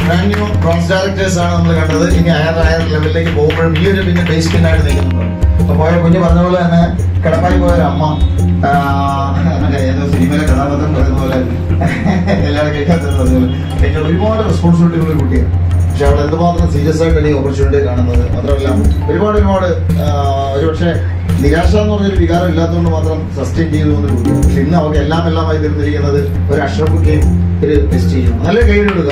Brand new bronze directors ആണ് നമ്മൾ കണ്ടത് ഇനി ഹയർ ഹയർ ലെവലിലേക്ക് പോകുമ്പോഴും ഈ ഒരു പിന്നെ ബേസ് സ്കിന്നായിട്ട് നിൽക്കുന്നുണ്ട് അപ്പൊ പോയ കുഞ്ഞ് പറഞ്ഞ പോലെ തന്നെ കിടപ്പായി പോയ ഒരു അമ്മ ആ, അങ്ങനെ ഏതോ സിനിമയിലെ കഥാപാത്രം പറയുന്ന പോലെ എല്ലാവരും കേൾക്കാത്തത് പോലെ എനിക്ക് ഒരുപാട് റെസ്പോൺസിബിലിറ്റി ഉള്ള ഒരു കുട്ടിയാണ് പക്ഷെ അവിടെ എന്തുമാത്രം സീരിയസ് ആയിട്ടാണ് ഈ ഓപ്പർച്യൂണിറ്റി കാണുന്നത് മാത്രമല്ല ഒരുപാട് ഒരുപാട് ആ, ഒരുപക്ഷെ നിരാശ എന്ന് പറഞ്ഞൊരു വികാരം ഇല്ലാത്തതുകൊണ്ട് മാത്രം സസ്റ്റെയിൻ ചെയ്തു പോകുന്ന ഒരു കുട്ടിയാണ് പക്ഷെ ഇന്ന് അവർക്ക് എല്ലാം എല്ലാമായി തീർന്നിരിക്കുന്നത് ഒരു അഷ്റഫുക്കെയും ഒരു ടെസ്റ്റിയും നല്ല കൈയിലെടുക്കുക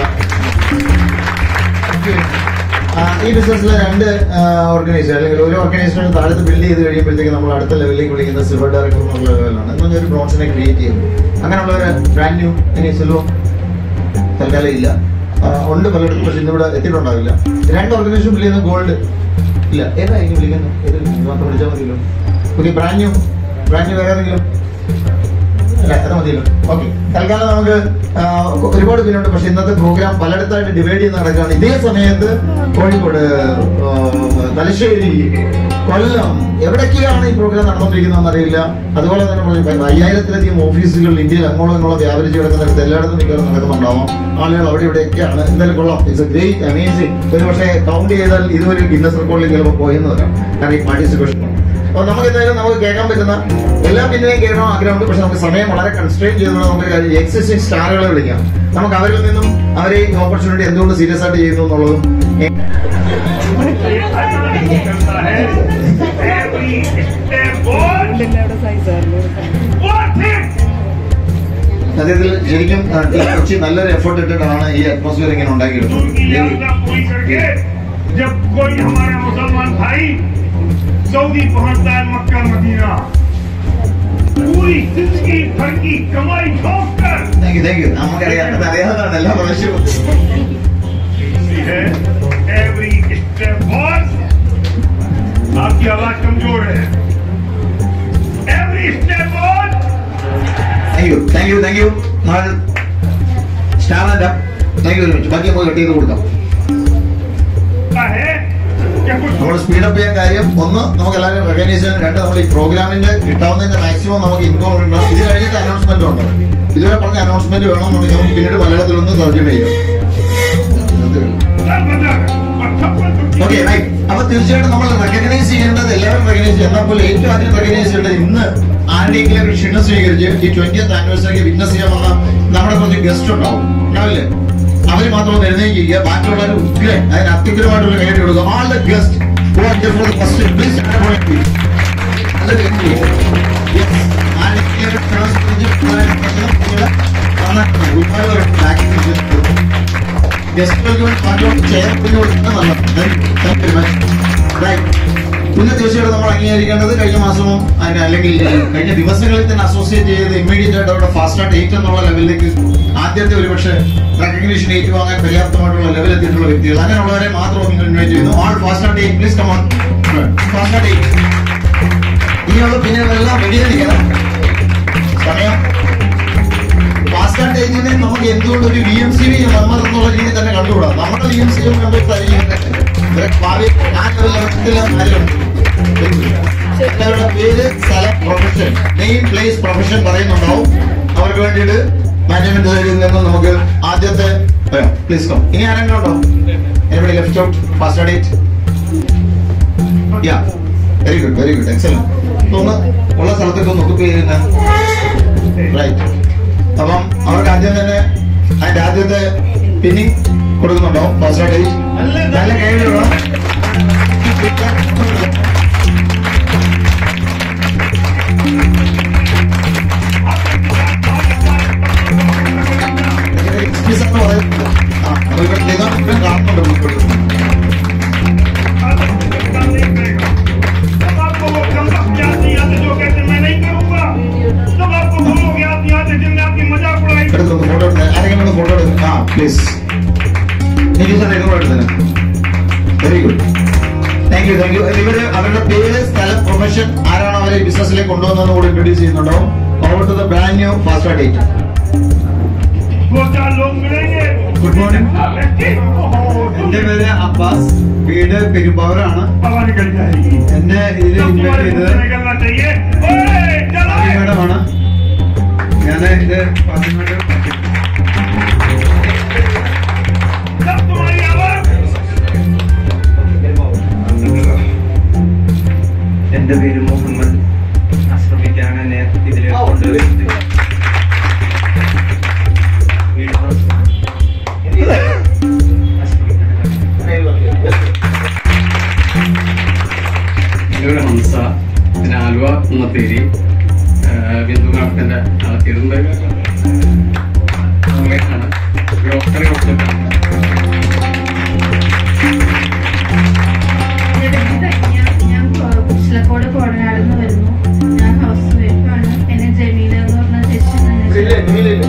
ആ, ഈ ബിസിനസ്സിലെ രണ്ട് ഓർഗനൈസേഷൻ അല്ലെങ്കിൽ ഒരു ഓർഗനൈസേഷൻ താഴത്ത് ബിൽഡ് ചെയ്ത് കഴിയുമ്പോഴത്തേക്ക് നമ്മൾ അടുത്ത ലെവലിലേക്ക് വിളിക്കുന്ന സിൽവർ ഡയറക്ടർ എന്നുള്ള ലെവലാണ് എന്ന് പറഞ്ഞാൽ ഒരു ബ്രോൺസിനെ ക്രിയേറ്റ് ചെയ്യുന്നു അങ്ങനെയുള്ള ഒരു ബ്രാൻഡ് ന്യൂ ഇനി സിൽവർ തൽക്കാലം ഇല്ല ആ, ഉണ്ട് പലയിടത്തും പക്ഷെ ഇന്നിവിടെ എത്തിയിട്ടുണ്ടാവില്ല രണ്ട് ഓർഗനൈസേഷൻ ബിൽഡ് ചെയ്യുന്ന ഗോൾഡ് ഇല്ല ഏതാ ഇനി വിളിക്കുന്നത് ഏത് മാത്രം വിളിച്ചാൽ മതിയല്ലോ okay brand new brand new വേറെ ഏതെങ്കിലും അല്ല അത് മതിയല്ലോ ഓക്കെ തൽക്കാലം നമുക്ക് ആ, ഒരുപാട് പേരുണ്ട് പക്ഷെ ഇന്നത്തെ പ്രോഗ്രാം പലയിടത്തായിട്ട് ഡിവൈഡ് ചെയ്ത് നടക്കുകയാണ് ഇതേ സമയത്ത് കോഴിക്കോട് ആ, തലശ്ശേരി കൊല്ലം എവിടൊക്കെയാണ് ഈ പ്രോഗ്രാം നടന്നുകൊണ്ടിരിക്കുന്നതെന്ന് അറിയില്ല അതുപോലെ തന്നെ പറഞ്ഞു, അയ്യായിരത്തിലധികം ഓഫീസുകൾ ഇന്ത്യയിൽ അങ്ങോളം ഇങ്ങോളം വ്യാപരിച്ച് കിടക്കുന്നിടത്ത് എല്ലായിടത്തും മിക്കവാറും നടക്കുന്നുണ്ടാവും ആളുകൾ അവിടെ ഇവിടെയൊക്കെയാണ് എന്തായാലും കൊള്ളാം ഇറ്റ്സ് എ ഗ്രേറ്റ് അമേസിംഗ് ഒരു പക്ഷേ കൗണ്ട് ചെയ്താൽ ഇതുവരെ ഗിന്നസ് റെക്കോർഡിൽ ചിലപ്പോൾ പോയെന്ന് വരാം കാരണം ഈ പാർട്ടിസിപ്പേഷൻ അപ്പൊ നമുക്ക് എന്തായാലും നമുക്ക് കേൾക്കാൻ പറ്റുന്ന എല്ലാ പിന്നെയും കേൾക്കണം ആഗ്രഹമുണ്ട് പക്ഷെ നമുക്ക് സമയം വളരെ കൺസ്ട്രെയിൻ ചെയ്തുകൊണ്ട് നമുക്ക് കാര്യം എക്സിസ്റ്റിംഗ് സ്റ്റാറുകളെ വിളിക്കാം നമുക്ക് അവരിൽ നിന്നും അവരെ ഈ ഓപ്പർച്യൂണിറ്റി എന്തുകൊണ്ട് സീരിയസ് ആയിട്ട് ചെയ്യുന്നു എന്നുള്ളതും करता है every step forward, watch it. സത്യത്തിൽ ശരിക്കും ആ, ഈ കൊച്ചി നല്ലൊരു എഫേർട്ട് ഇട്ടിട്ടാണ് ഈ അറ്റ്മോസ്ഫിയർ ഇങ്ങനെ दूर की ഉണ്ടാക്കിയെടുത്തത് यात्रा पूरी करके जब कोई हमारा मुसलमान भाई सऊदी पहुंचता है मक्का मदीना पूरी जिंदगी भर की कमाई ठोक कर താങ്ക് യു താങ്ക് യു നമുക്കറിയാം അത് അറിയാവുന്നതാണ് എല്ലാ പ്രാവശ്യവും मिलती है एवरी स्टेप फॉरवर्ड आपकी आवाज कमजोर है every step forward thank you thank you thank you നാൾ star and thank you very much ബാക്കി നമുക്ക് കട്ട് ചെയ്ത് കൊടുക്കാം का है कि कुछ നമ്മൾ സ്പീഡപ്പ് ചെയ്യാൻ കാര്യം ഒന്ന് നമുക്ക് എല്ലാവരും റെക്കഗ്നൈസ് ചെയ്യാൻ രണ്ട് നമ്മൾ ഈ പ്രോഗ്രാമിന്റെ കിട്ടാവുന്നതിന്റെ മാക്സിമം നമുക്ക് ഇൻകം ഉണ്ടാവും ഇത് കഴിഞ്ഞിട്ട് അനൗൺസ്മെന്റ് ഉണ്ട് ഇതുവരെ പറഞ്ഞ അനൗൺസ്മെന്റ് വേണമെന്നുണ്ടെങ്കിൽ നമുക്ക് പിന്നീട് മലയാളത്തിലൊന്ന് തർജ്ജമ ചെയ്യാം सब बदल और छप्पन ഓക്കെ റൈറ്റ് അപ്പൊ തീർച്ചയായിട്ടും നമ്മൾ റെക്കഗ്നൈസ് ചെയ്യേണ്ടത് എല്ലാവരും റെക്കഗ്നൈസ് ചെയ്യും എന്നാൽ പോലും ഏറ്റവും ആദ്യം റെക്കഗ്നൈസ് ചെയ്യേണ്ടത് ഇന്ന് ആരുടെയെങ്കിലും ഒരു ക്ഷണം സ്വീകരിച്ച് ഈ ട്വന്റിയത്ത് ആനിവേഴ്സറിക്ക് വിറ്റ്നസ് ചെയ്യാൻ വന്ന നമ്മുടെ കുറച്ച് ഗസ്റ്റ് ഉണ്ടാവും ഉണ്ടാവില്ലേ അവര് മാത്രം ഒന്ന് എഴുന്നേറ്റ് ചെയ്യുക ബാക്കിയുള്ളവർ ഉഗ്രൻ അതിന് അത്യുഗ്രമായിട്ടുള്ള കൈയ്യടി കൊടുക്കുക all the guest first please നല്ല വ്യക്തി യെസ് ആരുടെയെങ്കിലും ഒരു ക്ഷണം സ്വീകരിച്ച് നന്നായിട്ട് ഒരുപാട് ബാക്കി ഗസ്റ്റുകൾക്ക് വേണ്ടി മാറ്റം ചേർത്തിന് കൊടുക്കുന്നത് നല്ലത് പിന്നെ തീർച്ചയായിട്ടും നമ്മൾ അംഗീകരിക്കേണ്ടത് കഴിഞ്ഞ മാസവും അതിന് അല്ലെങ്കിൽ കഴിഞ്ഞ ദിവസങ്ങളിൽ തന്നെ അസോസിയേറ്റ് ചെയ്ത് ഇമ്മീഡിയറ്റ് ആയിട്ട് അവിടെ ഫാസ്റ്റ് ആർട്ട് എയ്റ്റ് എന്നുള്ള ലെവലിലേക്ക് ആദ്യത്തെ ഒരുപക്ഷെ റെക്കഗ്നീഷൻ ഏറ്റുവാങ്ങാൻ പര്യാപ്തമായിട്ടുള്ള ലെവൽ എത്തിയിട്ടുള്ള വ്യക്തികൾ അങ്ങനെയുള്ളവരെ മാത്രം നിങ്ങൾ ഇൻവൈറ്റ് ചെയ്യുന്നു all fast art eight please come on fast art eight ഇനിയുള്ള പിന്നെ എല്ലാം വെടിയിരിക്കണം സമയം പാസ്കാൻ ടേജിനെ നമുക്ക് എന്തുകൊണ്ട് ഒരു V M C V member എന്നുള്ള രീതിയിൽ തന്നെ കണ്ടുകൂടാം നമ്മുടെ വി എം സി മെമ്പേഴ്സ് ആയിരിക്കും ഭാവി ആ ലെവലിലെ കാര്യമുണ്ട് എല്ലാവരുടെ പേര് സ്ഥലം പ്രൊഫഷൻ നെയിം പ്ലേസ് പ്രൊഫഷൻ പറയുന്നുണ്ടാവും അവർക്ക് വേണ്ടിയിട്ട് മാനേജ്മെന്റ് സൈഡിൽ നിന്ന് നമുക്ക് ആദ്യത്തെ പ്ലീസ് കം ഇനി ആരെങ്കിലും ഉണ്ടോ എവിടെ left out fast date yeah very good very good excellent ഒന്ന് ഉള്ള സ്ഥലത്തൊക്കെ ഒന്ന് ഒക്കുപ്പ് ചെയ്യുന്ന റൈറ്റ് അപ്പം അവർക്ക് ആദ്യം തന്നെ അതിന്റെ ആദ്യത്തെ പിന്നിങ് കൊടുക്കുന്നുണ്ടോ ഫസ്റ്റ് ഡേറ്റ് നല്ല കൈയിലുള്ള എക്സ്ക്യൂസ് എന്ന് പറയുന്നത് ആ അപ്പൊ ഇവിടെ ചെയ്താൽ ഇത്രയും കാണുന്നുണ്ട് ഉൾപ്പെടും जब आपको वो कम वक्त याद नहीं आते जो कहते मैं नहीं करूंगा तब आपको वो लोग याद नहीं आते जिनने आपकी मजाक उड़ाई എടുത്തൊന്ന് ഫോട്ടോ എടുത്ത് ആരെങ്കിലും ഒന്ന് ഫോട്ടോ എടുത്ത് ആ പ്ലീസ് എനിക്ക് സാർ ഇതുകൂടെ എടുത്തത് very good thank you thank you ഇവര് അവരുടെ പേര് സ്ഥലം പ്രൊഫഷൻ ആരാണ് അവരെ ബിസിനസ്സിലേക്ക് കൊണ്ടുവന്നതെന്ന് കൂടി ഇൻട്രൊഡ്യൂസ് ചെയ്യുന്നുണ്ടാവും over to the brand new fast date दो चार लोग मिलेंगे Good morning. എന്റെ तुम പേര് അബ്ബാസ് വീട് പെരുമ്പാവൂരാണ് हवा निकल जाएगी എന്നെ ഇതിൽ तब ഇൻവൈറ്റ് तुम्हारे मुंह ചെയ്തത് से निकलना चाहिए ओए, चलो ഈ മേഡമാണ് ഞാൻ ഇത് പറഞ്ഞിട്ട് जब എൻ്റെ പേര് മുഹമ്മദ് അഷ്റഫിക്കാണ് എന്നെ ഇതിൽ കൊണ്ടുവരുന്നത് വീട് എൻ്റെ ഹംസ പിന്നെ ആലുവ ഉന്നത്തേരി ബിന്ദു കാട്ടൻ്റെ ഇരുണ്ട് ആണ് ഡോക്ടറെ കൊടുത്തിട്ടാണ് ഞാൻ കുച്ചിലക്കോട് കോടനാടുന്ന് വരുന്നു ഞാൻ ഹൗസ് വൈഫാണ് എന്നെ ജമീല എന്ന് പറഞ്ഞ ചേച്ചി ഇല്ലേ, നീലില്ലേ?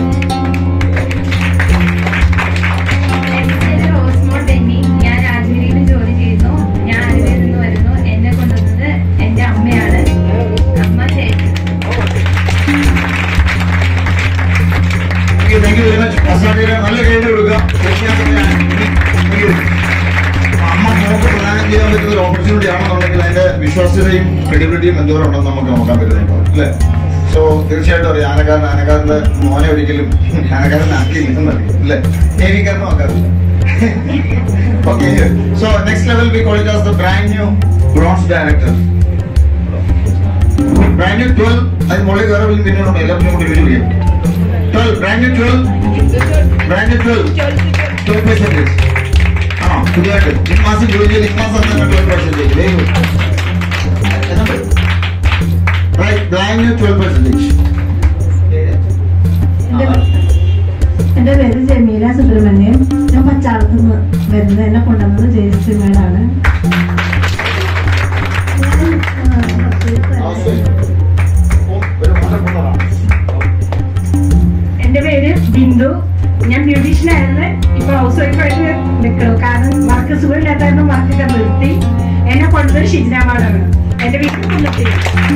എന്റെ പേര് റോസ്മോ ടെന്നി ഞാൻ രാജഗിരിയിൽ ജോലി ചെയ്യുന്നു ഞാൻ ആലുവയിൽ നിന്ന് വരുന്നു എന്നെ കൊണ്ടുവന്നത് എന്റെ അമ്മയാണ് അമ്മ ചേച്ചി Thank you, thank you very much. അസാദിയുടെ നല്ല കൈയ്യടി കൊടുക്കുക. തീർച്ചയായിട്ടും ഞാൻ thank you. അമ്മ മോക്ക് പ്രദാനം ചെയ്യാൻ പറ്റുന്ന ഒരു ഓപ്പർച്യൂണിറ്റി ആണെന്നുണ്ടെങ്കിൽ അതിന്റെ വിശ്വാസ്യതയും ക്രെഡിബിലിറ്റിയും എന്തോരം ഉണ്ടെന്ന് നമുക്ക് നോക്കാൻ പറ്റുന്നുണ്ടോ അല്ലേ സോ തീർച്ചയായിട്ടും അറിയാം ആനക്കാരൻ ആനക്കാരന്റെ മോനെ ഒരിക്കലും ആനക്കാരൻ ആക്കിയില്ലെന്നറിയാം അല്ലേ നേവിക്കാരനും ആക്കാറില്ല okay so next level we call it as the brand new bronze director brand new twelve അതിന് മുകളിൽ വേറെ വലിയ പിന്നീടുണ്ട് എല്ലാത്തിനും കൂടി ഒരു വിളിയും twelve brand new twelve brand new twelve twelve percentage ആ പുതിയതായിട്ട് ഈ മാസം ജോലി ചെയ്ത് ഈ മാസം തന്നെ twelve percentage very good right brand new twelve percentage എന്റെ പേര് ജമീല സുബ്രഹ്മണ്യൻ ഞാൻ പച്ചാളത്ത് നിന്ന് വരുന്നത് എന്നെ കൊണ്ടുവന്നത് ജയശ്രീമേടാണ് എന്റെ പേര് ബിന്ദു ഞാൻ ബ്യൂട്ടീഷ്യൻ ആയിരുന്നു ഇപ്പൊ ഹൗസ് വൈഫായിട്ട് നിൽക്കുന്നു കാരണം വർക്ക് സുഖമില്ലാത്തായിരുന്നു വർക്കൊക്കെ നിർത്തി എന്നെ കൊണ്ടത് ഷിജിനാമാടാണ് എന്റെ വീട്ടിൽ കൊണ്ടെത്തി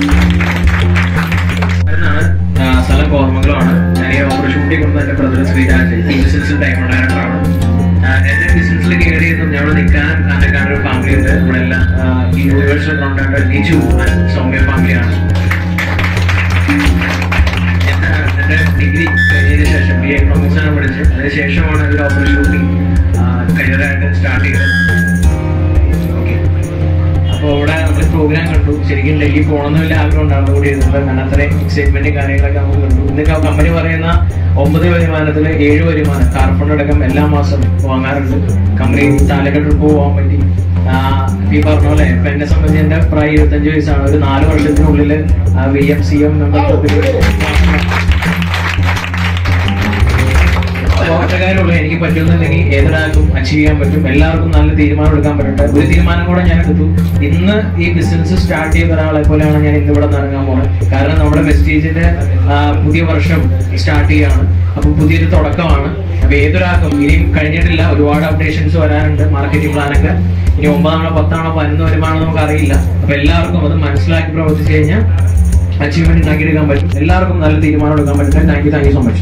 എന്നാണ് ആ, സ്ഥലം കോർമംഗലമാണ് ഞാൻ ഈ ഓപ്പർച്യൂണിറ്റി കൊണ്ട് എന്റെ ബ്രദർ ശ്രീരാജ് ഈ ബിസിനസ്സിൽ ഡയമണ്ട് ഡയറക്ടറാണ് ആ, എന്റെ ബിസിനസ്സിൽ കയറിയെന്നും ഞങ്ങൾ നിൽക്കാൻ കാണിക്കാൻ ഒരു ഫാമിലി ഉണ്ട് ഇവിടെ എല്ലാം ആ, ഈ universal contractor Niju and Soumya ഫാമിലിയാണ് എന്റെ ഡിഗ്രി കഴിഞ്ഞതിന് ശേഷം ബി എക്കണോമിക്സ് ആണ് പഠിച്ചത് അതിനുശേഷമാണ് ഒരു ഓപ്പർച്യൂണിറ്റി കരിയറായിട്ട് സ്റ്റാർട്ട് ചെയ്തത് ഓക്കെ അപ്പോൾ ഇവിടെ നമ്മൾ പ്രോഗ്രാം കണ്ടു ശരിക്കും ഡൽഹി പോകണമെന്ന് വലിയ ആഗ്രഹം ഉണ്ടായിരുന്നു കൂടി ഇരുന്നത് കാരണം അത്രയും എക്സൈറ്റ്മെന്റ് കാര്യങ്ങളൊക്കെ നമുക്ക് കണ്ടു ഇന്ന് കമ്പനി പറയുന്ന ഒമ്പത് വരുമാനത്തിൽ ഏഴ് വരുമാനം കാർ ഫണ്ട് അടക്കം എല്ലാ മാസം വാങ്ങാറുണ്ട് കമ്പനി താലൊക്കെ ട്രിപ്പ് പോകാൻ പറ്റി ആ, ഈ പറഞ്ഞ പോലെ ഇപ്പൊ എന്നെ സംബന്ധിച്ച് എന്റെ പ്രായം ഇരുപത്തഞ്ച് വയസ്സാണ് ഒരു നാല് വർഷത്തിനുള്ളിൽ വി എം സി എം കാര്യമുള്ളൂ എനിക്ക് പറ്റുന്നുണ്ടെങ്കിൽ ഏതൊരാൾക്കും അച്ചീവ് ചെയ്യാൻ പറ്റും എല്ലാവർക്കും നല്ല തീരുമാനം എടുക്കാൻ പറ്റട്ടെ ഒരു തീരുമാനം കൂടെ ഞാൻ എടുത്തു ഇന്ന് ഈ ബിസിനസ് സ്റ്റാർട്ട് ചെയ്ത ഒരാളെ പോലെയാണ് ഞാൻ ഇന്ന് ഇവിടെ നിന്ന് ഇറങ്ങാൻ പോകുന്നത് കാരണം നമ്മുടെ വെസ്റ്റേജിന്റെ പുതിയ വർഷം സ്റ്റാർട്ട് ചെയ്യാണ് അപ്പൊ പുതിയൊരു തുടക്കമാണ് അപ്പൊ ഏതൊരാൾക്കും ഇനിയും കഴിഞ്ഞിട്ടില്ല ഒരുപാട് അപ്ഡേഷൻസ് വരാനുണ്ട് മാർക്കറ്റിംഗ് പ്ലാനൊക്കെ ഇനി ഒമ്പതാണോ പത്താണോ പതിനൊന്ന് വരുമാനോ നമുക്ക് അറിയില്ല അപ്പൊ എല്ലാവർക്കും അത് മനസ്സിലാക്കി പ്രവർത്തിച്ചു കഴിഞ്ഞാൽ അച്ചീവ്മെന്റ് ഉണ്ടാക്കിയെടുക്കാൻ പറ്റും എല്ലാവർക്കും നല്ല തീരുമാനം എടുക്കാൻ പറ്റും thank you thank you so much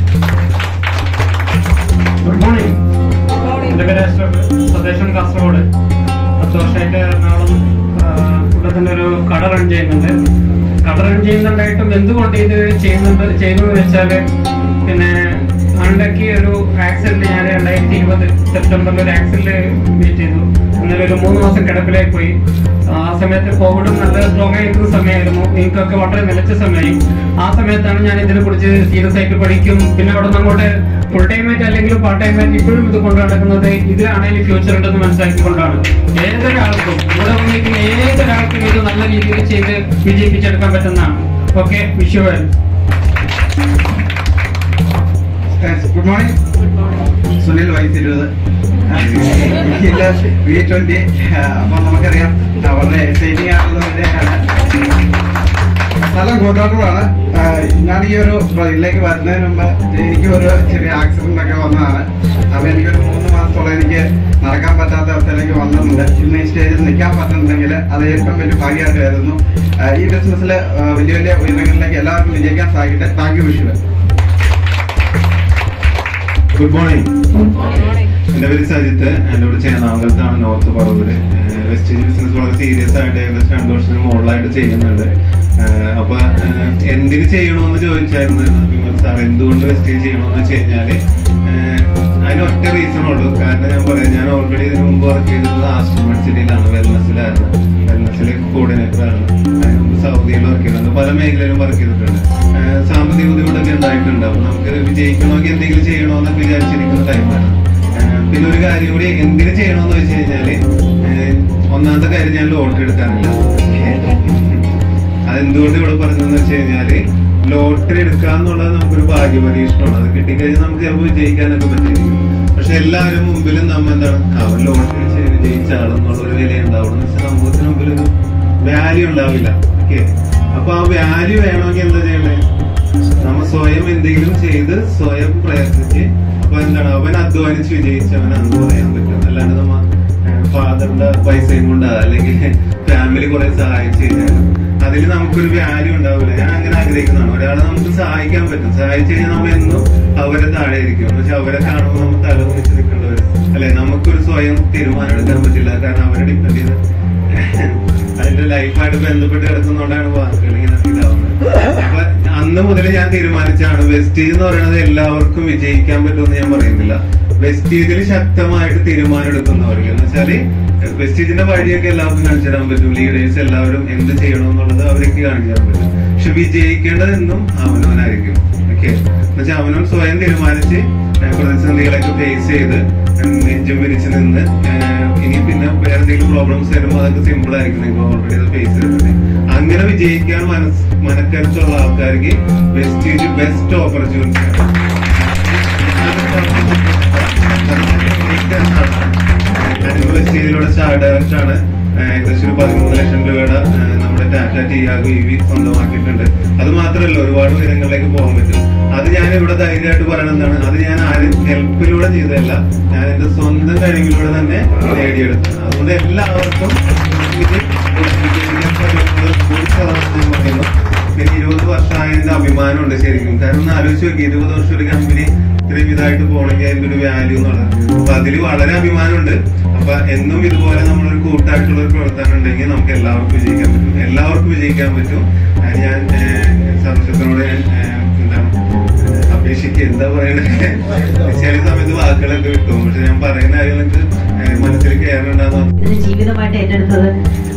good morning എൻ്റെ പേര് അഷ്റഫ് സ്വദേശം കാസർഗോഡ് പത്ത് വർഷമായിട്ട് എറണാകുളം ആ, ഇവിടെ തന്നെ ഒരു കട റൺ ചെയ്യുന്നുണ്ട് കട റൺ ചെയ്യുന്നുണ്ടായിട്ടും എന്തുകൊണ്ട് ഇത് ചെയ്യുന്നുണ്ട് ചെയ്യുന്നത് വെച്ചാൽ പിന്നെ അണ്ടയ്ക്ക് ഒരു ആക്സിഡന്റ് ഞാൻ രണ്ടായിരത്തി ഇരുപത് സെപ്റ്റംബറിൽ ഒരു ആക്സിഡന്റ് മീറ്റ് ചെയ്തു എന്നാലും ഒരു മൂന്ന് മാസം കിടപ്പിലായി പോയി ആ സമയത്ത് കോവിഡും നല്ല സ്ട്രോങ് ആയിരിക്കുന്ന സമയമായിരുന്നു എനിക്കൊക്കെ വളരെ നിലച്ച സമയമായി ആ സമയത്താണ് ഞാൻ ഇതിനെ കുറിച്ച് സീരിയസ് ആയിട്ട് പഠിക്കും പിന്നെ അവിടെ നിന്ന് അങ്ങോട്ട് ഫുൾ ടൈം ആയിട്ട് അല്ലെങ്കിൽ പാർട്ട് ടൈം ആയിട്ട് ഇപ്പോഴും ഇത് കൊണ്ടു നടക്കുന്നത് ഇതിലാണെങ്കിൽ ഫ്യൂച്ചർ ഉണ്ടെന്ന് മനസ്സിലാക്കിക്കൊണ്ടാണ് ഏതൊരാൾക്കും ഇവിടെ വന്നിരിക്കുന്ന ഏതൊരാൾക്കും ഇത് നല്ല രീതിയിൽ ചെയ്ത് വിജയിപ്പിച്ചെടുക്കാൻ പറ്റുന്നതാണ് okay wish you well good morning Sunil വൈസ് ഇരുപത് വി ട്വന്റി അപ്പൊ നമുക്കറിയാം ആ, വളരെ എക്സൈറ്റിംഗ് ആയിട്ടുള്ള ഒരു സ്ഥലം കോട്ടാട്ടൂറാണ് ഞാൻ ഈ ഒരു ഇതിലേക്ക് വരുന്നതിന് മുമ്പ് എനിക്ക് ഒരു ചെറിയ ആക്സിഡന്റ് ഒക്കെ വന്നതാണ് അപ്പൊ എനിക്കൊരു മൂന്ന് മാസത്തോളം എനിക്ക് നടക്കാൻ പറ്റാത്ത അവസ്ഥയിലേക്ക് വന്നിട്ടുണ്ട് ഇന്ന് ഈ സ്റ്റേജിൽ നിൽക്കാൻ പറ്റുന്നുണ്ടെങ്കിൽ അത് ഏറ്റവും വലിയ ഭാഗ്യമായിട്ട് കരുതുന്നു ആ, ഈ ബിസിനസ്സിൽ വലിയ വലിയ ഉയരങ്ങളിലേക്ക് എല്ലാവർക്കും വിജയിക്കാൻ സാധിക്കട്ടെ thank you wish you good morning എന്റെ പേര് സജിത്ത് എന്റെ ഇവിടെ ചേന്നാമംഗലത്താണ് നോർത്ത് പറവൂര് വെസ്റ്റേജ് ബിസിനസ് വളരെ സീരിയസ് ആയിട്ട് ഏകദേശം രണ്ടു വർഷത്തിന് മുകളിലായിട്ട് ചെയ്യുന്നുണ്ട് ഏഹ് അപ്പൊ ഏഹ് എന്തിന് ചെയ്യണമെന്ന് ചോദിച്ചായിരുന്നു വിമൽ സാർ എന്തുകൊണ്ട് വെസ്റ്റേജ് ചെയ്യണമെന്ന് വെച്ച് കഴിഞ്ഞാല് ഏഹ് അതിന് ഒറ്റ റീസൺ ഉള്ളൂ കാരണം ഞാൻ പറയാം ഞാൻ ഓൾറെഡി ഇതിനു മുമ്പ് വർക്ക് ചെയ്തിരുന്നത് ആസ്ട്രോമഡ് സിറ്റിയിലാണ് വെൽനസിലായിരുന്നു വെൽനസിലെ കോർഡിനേറ്റർ ആണ് അതിന് പ്രകൃതിയിൽ വർക്ക് ചെയ്യുന്നുണ്ട് പല മേഖലയിലും വർക്ക് ചെയ്തിട്ടുണ്ട് ഏഹ് സാമ്പത്തിക ബുദ്ധിമുട്ടൊക്കെ ഉണ്ടായിട്ടുണ്ട് അപ്പൊ നമുക്ക് വിജയിക്കണമെങ്കിൽ എന്തെങ്കിലും ചെയ്യണമെന്നൊക്കെ വിചാരിച്ചിരിക്കുന്ന ടൈമാണ് പിന്നെ ഒരു കാര്യം കൂടി എന്തിനു ചെയ്യണമെന്ന് വെച്ച് കഴിഞ്ഞാല് ഏഹ് ഒന്നാമത്തെ കാര്യം ഞാൻ ലോട്ടറി എടുക്കാറില്ല അതെന്തുകൊണ്ട് ഇവിടെ പറഞ്ഞതെന്ന് വെച്ച് കഴിഞ്ഞാല് ലോട്ടറി എടുക്കാന്നുള്ളത് നമുക്കൊരു ഭാഗ്യപരീക്ഷണമാണ് അത് കിട്ടിക്കഴിഞ്ഞാൽ നമുക്ക് ചിലപ്പോൾ വിജയിക്കാനൊക്കെ പറ്റിയിരിക്കും പക്ഷെ എല്ലാവരും മുമ്പിലും നമ്മ എന്താണ് അവൻ ലോട്ടറി ചെയ്ത് വിജയിച്ച ആളെന്നുള്ള ഒരു വില ഉണ്ടാവണം എന്ന് വെച്ചാൽ സമൂഹത്തിന് മുമ്പിൽ ഒരു വാല്യൂ ഉണ്ടാവില്ല ഓക്കെ അപ്പൊ ആ വാല്യൂ വേണമെങ്കിൽ എന്താ ചെയ്യണ്ടേ നമ്മ സ്വയം എന്തെങ്കിലും ചെയ്ത് സ്വയം പ്രയത്നിച്ച് അപ്പൊ എന്താണ് അവൻ അധ്വാനിച്ച് വിജയിച്ചവനാണെന്ന് പറയാൻ പറ്റും അല്ലാണ്ട് നമ്മ ഫാദറിന്റെ പൈസയും കൊണ്ടാ അല്ലെങ്കിൽ ഫാമിലി കുറെ സഹായിച്ചു കഴിഞ്ഞാൽ അതിൽ നമുക്കൊരു വാല്യൂ ഉണ്ടാവില്ല ഞാൻ അങ്ങനെ ആഗ്രഹിക്കുന്നതാണ് ഒരാളെ നമുക്ക് സഹായിക്കാൻ പറ്റും സഹായിച്ചു കഴിഞ്ഞാൽ നമ്മൾ എന്നും അവരെ താഴെ ഇരിക്കും പക്ഷെ അവരെ കാണുമ്പോൾ നമ്മൾ തല കുറിച്ച് നിൽക്കേണ്ടവർ അല്ലെ നമുക്കൊരു സ്വയം തീരുമാനം എടുക്കാൻ പറ്റില്ല കാരണം അവരെ ഡിപ്പെൻഡ് ചെയ്ത് അതിന്റെ ലൈഫായിട്ട് ബന്ധപ്പെട്ട് കിടക്കുന്നതുകൊണ്ടാണ് വാക്കുകൾ ഇങ്ങനെ ഇതാവുന്നത് അപ്പൊ അന്ന് മുതൽ ഞാൻ തീരുമാനിച്ചാണ് വെസ്റ്റീജ് എന്ന് പറയുന്നത് എല്ലാവർക്കും വിജയിക്കാൻ പറ്റുമെന്ന് ഞാൻ പറയുന്നില്ല വെസ്റ്റീജിൽ ശക്തമായിട്ട് തീരുമാനം എടുക്കുന്നവർക്ക് എന്ന് വെച്ചാല് വെസ്റ്റീജിന്റെ വഴിയൊക്കെ എല്ലാവർക്കും കാണിച്ചു തരാൻ പറ്റും ലീഡേഴ്സ് എല്ലാവരും എന്ത് ചെയ്യണമെന്നുള്ളത് അവർക്ക് കാണിച്ചു തരാൻ പറ്റും പക്ഷെ വിജയിക്കേണ്ടത് എന്നും അവനവനായിരിക്കും ഓക്കെ എന്നുവെച്ചാൽ അവനവൻ സ്വയം തീരുമാനിച്ച് ഏഹ് പ്രതിസന്ധികളൊക്കെ ഫേസ് ചെയ്ത് നെഞ്ചും വിരിച്ച് നിന്ന് ഏഹ് ഇനി പിന്നെ വേറെ എന്തെങ്കിലും പ്രോബ്ലംസ് വരുമ്പോൾ അതൊക്കെ സിമ്പിൾ ആയിരിക്കും നിങ്ങൾ ഓൾറെഡി അത് ഫേസ് ചെയ്തിട്ടുണ്ട് അങ്ങനെ വിജയിക്കാൻ മനസ് മനക്കരുത്തുള്ള ആൾക്കാർക്ക് വെസ്റ്റീജ് ബെസ്റ്റ് ഓപ്പർച്യൂണിറ്റി വെസ്റ്റീജിലൂടെ സ്റ്റാർട്ടാണ് ഏകദേശം ഒരു പതിമൂന്ന് ലക്ഷം രൂപയുടെ ഏഹ് നമ്മുടെ ടാറ്റ ടിയാഗോ ഇ വി സ്വന്തമാക്കിയിട്ടുണ്ട് അത് മാത്രമല്ല ഒരുപാട് ഉയരങ്ങളിലേക്ക് പോകാൻ പറ്റും അത് ഞാൻ ഇവിടെ ധൈര്യമായിട്ട് പറയണെന്താണ് അത് ഞാൻ ആരും ഹെൽപ്പിലൂടെ ചെയ്തതല്ല ഞാൻ എന്റെ സ്വന്തം കഴിവിലൂടെ തന്നെ നേടിയെടുത്തു അതുകൊണ്ട് എല്ലാവർക്കും ഇത് വിജയിക്കാൻ പറ്റുന്നത് ഒരു ശതമാനം ഞാൻ പറയുന്നു പിന്നെ ഇരുപത് വർഷമായതിന്റെ അഭിമാനമുണ്ട് ശരിക്കും കാരണം ഒന്ന് ആലോചിച്ച് നോക്കി ഇരുപത് വർഷം ഒരു കമ്പനി ഇത്രയും ഇതായിട്ട് പോകണമെങ്കിൽ അതിന്റെ ഒരു വാല്യൂ എന്നുള്ളത് അപ്പൊ അതിൽ വളരെ അഭിമാനമുണ്ട് അപ്പൊ എന്നും ഇതുപോലെ നമ്മളൊരു കൂട്ടായിട്ടുള്ള ഒരു പ്രവർത്തനം ഉണ്ടെങ്കിൽ നമുക്ക് എല്ലാവർക്കും വിജയിക്കാൻ പറ്റും എല്ലാവർക്കും വിജയിക്കാൻ പറ്റും അത് ഞാൻ സർവശക്തനോട് ഞാൻ ഏഹ്, എന്താണ് ഏഹ്, അപേക്ഷിക്കുക എന്താ പറയണത് ചില സമയത്ത് വാക്കുകളൊക്കെ കിട്ടും പക്ഷെ ഞാൻ പറയുന്ന കാര്യങ്ങൾക്ക് ഏഹ്, മനസ്സിൽ കയറുന്നുണ്ടാകുന്ന ഇതിന് ജീവിതമായിട്ട് ഏറ്റെടുത്തത്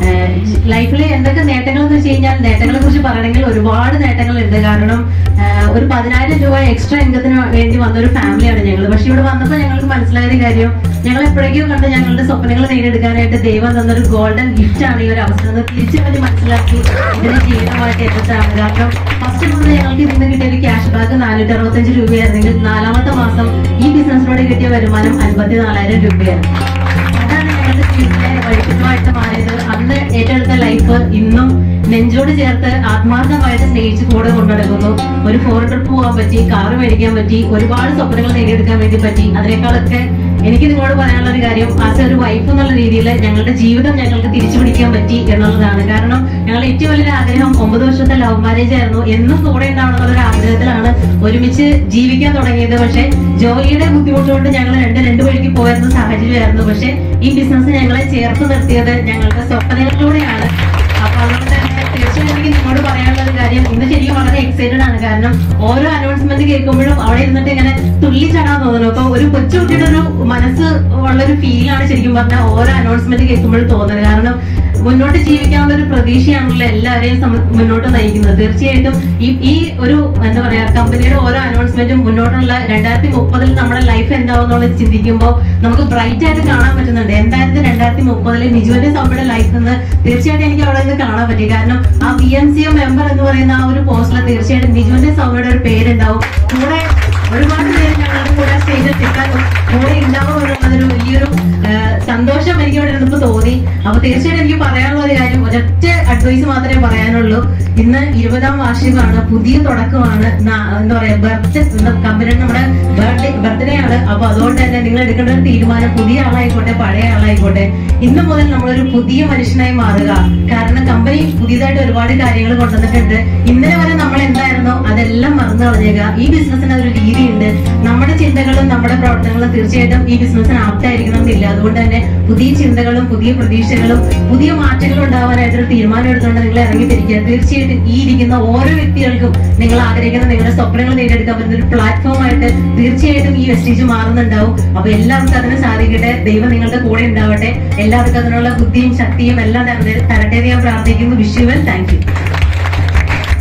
ലൈഫിൽ എന്തൊക്കെ നേട്ടങ്ങൾ എന്ന് വെച്ച് കഴിഞ്ഞാൽ നേട്ടങ്ങളെ കുറിച്ച് പറയണമെങ്കിൽ ഒരുപാട് നേട്ടങ്ങളുണ്ട് കാരണം ആഹ് ഒരു പതിനായിരം രൂപ എക്സ്ട്രാ ഇൻകത്തിന് വേണ്ടി വന്ന ഒരു ഫാമിലിയാണ് ഞങ്ങൾ പക്ഷെ ഇവിടെ വന്നപ്പോൾ ഞങ്ങൾക്ക് മനസ്സിലായ കാര്യം ഞങ്ങൾ എപ്പോഴേക്കും കണ്ട് ഞങ്ങളുടെ സ്വപ്നങ്ങൾ നേടിയെടുക്കാനായിട്ട് ദൈവം തന്നൊരു ഗോൾഡൻ ഗിഫ്റ്റ് ആണ് ഈ ഒരു അവസരം എന്ന് തിരിച്ചറിഞ്ഞ് മനസ്സിലാക്കി ഇതിനെ ജീവിതമായിട്ട് ഏറ്റെടുത്താണ് കാരണം ഫസ്റ്റ് മന്ത് ഞങ്ങൾക്ക് ഇതിന് കിട്ടിയ ഒരു ക്യാഷ് ബാക്ക് നാനൂറ്റി അറുപത്തഞ്ച് രൂപയായിരുന്നെങ്കിൽ നാലാമത്തെ മാസം ഈ ബിസിനസ്സിലൂടെ കിട്ടിയ വരുമാനം അൻപത്തി നാലായിരം രൂപയായിരുന്നു അതാണ് ഞങ്ങളുടെ ജീവിതത്തിലെ വഴിക്കുമായിട്ട് മാറിയത് അന്ന് ഏറ്റെടുത്ത ലൈഫ് ഇന്നും നെഞ്ചോട് ചേർത്ത് ആത്മാർത്ഥമായിട്ട് സ്നേഹിച്ച് കൂടെ കൊണ്ടുനടക്കുന്നു ഒരു ഫോർ ട്രിപ്പ് പോകാൻ പറ്റി കാറ് മേടിക്കാൻ പറ്റി ഒരുപാട് സ്വപ്നങ്ങൾ നേടിയെടുക്കാൻ വേണ്ടി പറ്റി അതിനേക്കാളൊക്കെ എനിക്ക് നിങ്ങളോട് പറയാനുള്ള ഒരു കാര്യം ആസ് ഒരു വൈഫ് എന്നുള്ള രീതിയിൽ ഞങ്ങളുടെ ജീവിതം ഞങ്ങൾക്ക് തിരിച്ചു പിടിക്കാൻ പറ്റി എന്നുള്ളതാണ് കാരണം ഞങ്ങളുടെ ഏറ്റവും വലിയ ആഗ്രഹം ഒമ്പത് വർഷത്തെ ലവ് മാരേജ് ആയിരുന്നു എന്നും കൂടെ ഉണ്ടാവണം ഒരു ആഗ്രഹത്തിലാണ് ഒരുമിച്ച് ജീവിക്കാൻ തുടങ്ങിയത് പക്ഷെ ജോലിയുടെ ബുദ്ധിമുട്ടുകൊണ്ട് ഞങ്ങൾ രണ്ട് രണ്ട് വഴിക്ക് പോയിരുന്ന സാഹചര്യമായിരുന്നു പക്ഷെ ഈ ബിസിനസ് ഞങ്ങളെ ചേർത്ത് നിർത്തിയത് ഞങ്ങളുടെ സ്വപ്നങ്ങളിലൂടെയാണ് അപ്പൊ അതുകൊണ്ട് തന്നെ തീർച്ചയായും എനിക്ക് നിങ്ങളോട് പറയാനുള്ള ഒരു കാര്യം ഇന്ന് ശരിക്കും വളരെ എക്സൈറ്റഡ് ആണ് കാരണം ഓരോ അനൗൺസ്മെന്റ് കേൾക്കുമ്പോഴും അവിടെ ഇരുന്നിട്ട് ഇങ്ങനെ തുള്ളിച്ചടാൻ തോന്നുന്നു അപ്പൊ ഒരു കൊച്ചുകുട്ടിയുടെ ഒരു മനസ്സ് ഉള്ള ഒരു ഫീലാണ് ശരിക്കും പറഞ്ഞാൽ ഓരോ അനൗൺസ്മെന്റ് കേൾക്കുമ്പോഴും തോന്നുന്നത് കാരണം മുന്നോട്ട് ജീവിക്കാനുള്ള ഒരു പ്രതീക്ഷയാണല്ലോ എല്ലാവരെയും സമ- മുന്നോട്ട് നയിക്കുന്നത് തീർച്ചയായിട്ടും ഈ ഈ ഒരു എന്താ പറയാ കമ്പനിയുടെ ഓരോ അനൗൺസ്മെന്റും മുന്നോട്ടുള്ള രണ്ടായിരത്തി മുപ്പതിൽ നമ്മുടെ ലൈഫ് എന്താവും എന്നുള്ളത് ചിന്തിക്കുമ്പോൾ നമുക്ക് ബ്രൈറ്റ് ആയിട്ട് കാണാൻ പറ്റുന്നുണ്ട് എന്തായാലും രണ്ടായിരത്തി മുപ്പതിൽ നിജുവിന്റെ സഭയുടെ ലൈഫ് നിന്ന് തീർച്ചയായിട്ടും എനിക്ക് അവിടെ നിന്ന് കാണാൻ പറ്റി കാരണം ആ ബി എം സി മെമ്പർ എന്ന് പറയുന്ന ആ ഒരു പോസ്റ്റിൽ തീർച്ചയായിട്ടും നിജുവിന്റെ സഭയുടെ ഒരു പേരുണ്ടാവും കൂടെ ഒരുപാട് പേര് ഞങ്ങളുടെ കൂടെ സ്റ്റേജിൽ എത്താൻ കൂടെ ഉണ്ടാവും എന്നുള്ളതൊരു വലിയൊരു ആ, സന്തോഷം എനിക്ക് ഇവിടെ ഇരുന്നപ്പോ തോന്നി അപ്പൊ തീർച്ചയായിട്ടും എനിക്ക് പറയാനുള്ള ഒരു കാര്യം ഒരൊറ്റ അഡ്വൈസ് മാത്രമേ പറയാനുള്ളൂ ഇന്ന് ഇരുപതാം വാർഷികമാണ് പുതിയ തുടക്കമാണ് നാ- എന്താ പറയാ ബർത്ത് കമ്പനി നമ്മുടെ ബർത്ത്ഡേ ബർത്ത്ഡേ ആണ് അപ്പൊ അതുകൊണ്ട് തന്നെ നിങ്ങൾ എടുക്കേണ്ട ഒരു തീരുമാനം പുതിയ ആളായിക്കോട്ടെ പഴയ ആളായിക്കോട്ടെ ഇന്ന് മുതൽ നമ്മളൊരു പുതിയ മനുഷ്യനായി മാറുക കാരണം കമ്പനി പുതിയതായിട്ട് ഒരുപാട് കാര്യങ്ങൾ കൊണ്ടുവന്നിട്ടുണ്ട് ഇന്നലെ വരെ നമ്മൾ എന്തായിരുന്നോ അതെല്ലാം മറന്നു കളഞ്ഞേക്കുക ഈ ബിസിനസ്സിന് ഒരു രീതിയുണ്ട് നമ്മുടെ ചിന്തകളും നമ്മുടെ പ്രവർത്തനങ്ങളും തീർച്ചയായിട്ടും ഈ ബിസിനസ്സിന് ആപ്റ്റായിരിക്കണമെന്നില്ല അതുകൊണ്ട് തന്നെ പുതിയ ചിന്തകളും പുതിയ പ്രതീക്ഷകളും പുതിയ മാറ്റങ്ങളും ഉണ്ടാവാനായിട്ട് ഒരു തീരുമാനം എടുത്തുകൊണ്ട് നിങ്ങൾ ഇറങ്ങി തിരിക്കുക തീർച്ചയായിട്ടും ഈ ഇരിക്കുന്ന ഓരോ വ്യക്തികൾക്കും നിങ്ങൾ ആഗ്രഹിക്കുന്ന നിങ്ങളുടെ സ്വപ്നങ്ങൾ നേടിയെടുക്കാൻ പറ്റുന്ന ഒരു പ്ലാറ്റ്ഫോം ആയിട്ട് തീർച്ചയായിട്ടും ഈ വെസ്റ്റേജ് മാറുന്നുണ്ടാവും അപ്പൊ എല്ലാവർക്കും അതിന് സാധിക്കട്ടെ ദൈവം നിങ്ങളുടെ കൂടെ ഉണ്ടാവട്ടെ എല്ലാവർക്കും അതിനുള്ള ബുദ്ധിയും ശക്തിയും എല്ലാം തരട്ടെ എന്ന് ഞാൻ പ്രാർത്ഥിക്കുന്നു wish you all thank you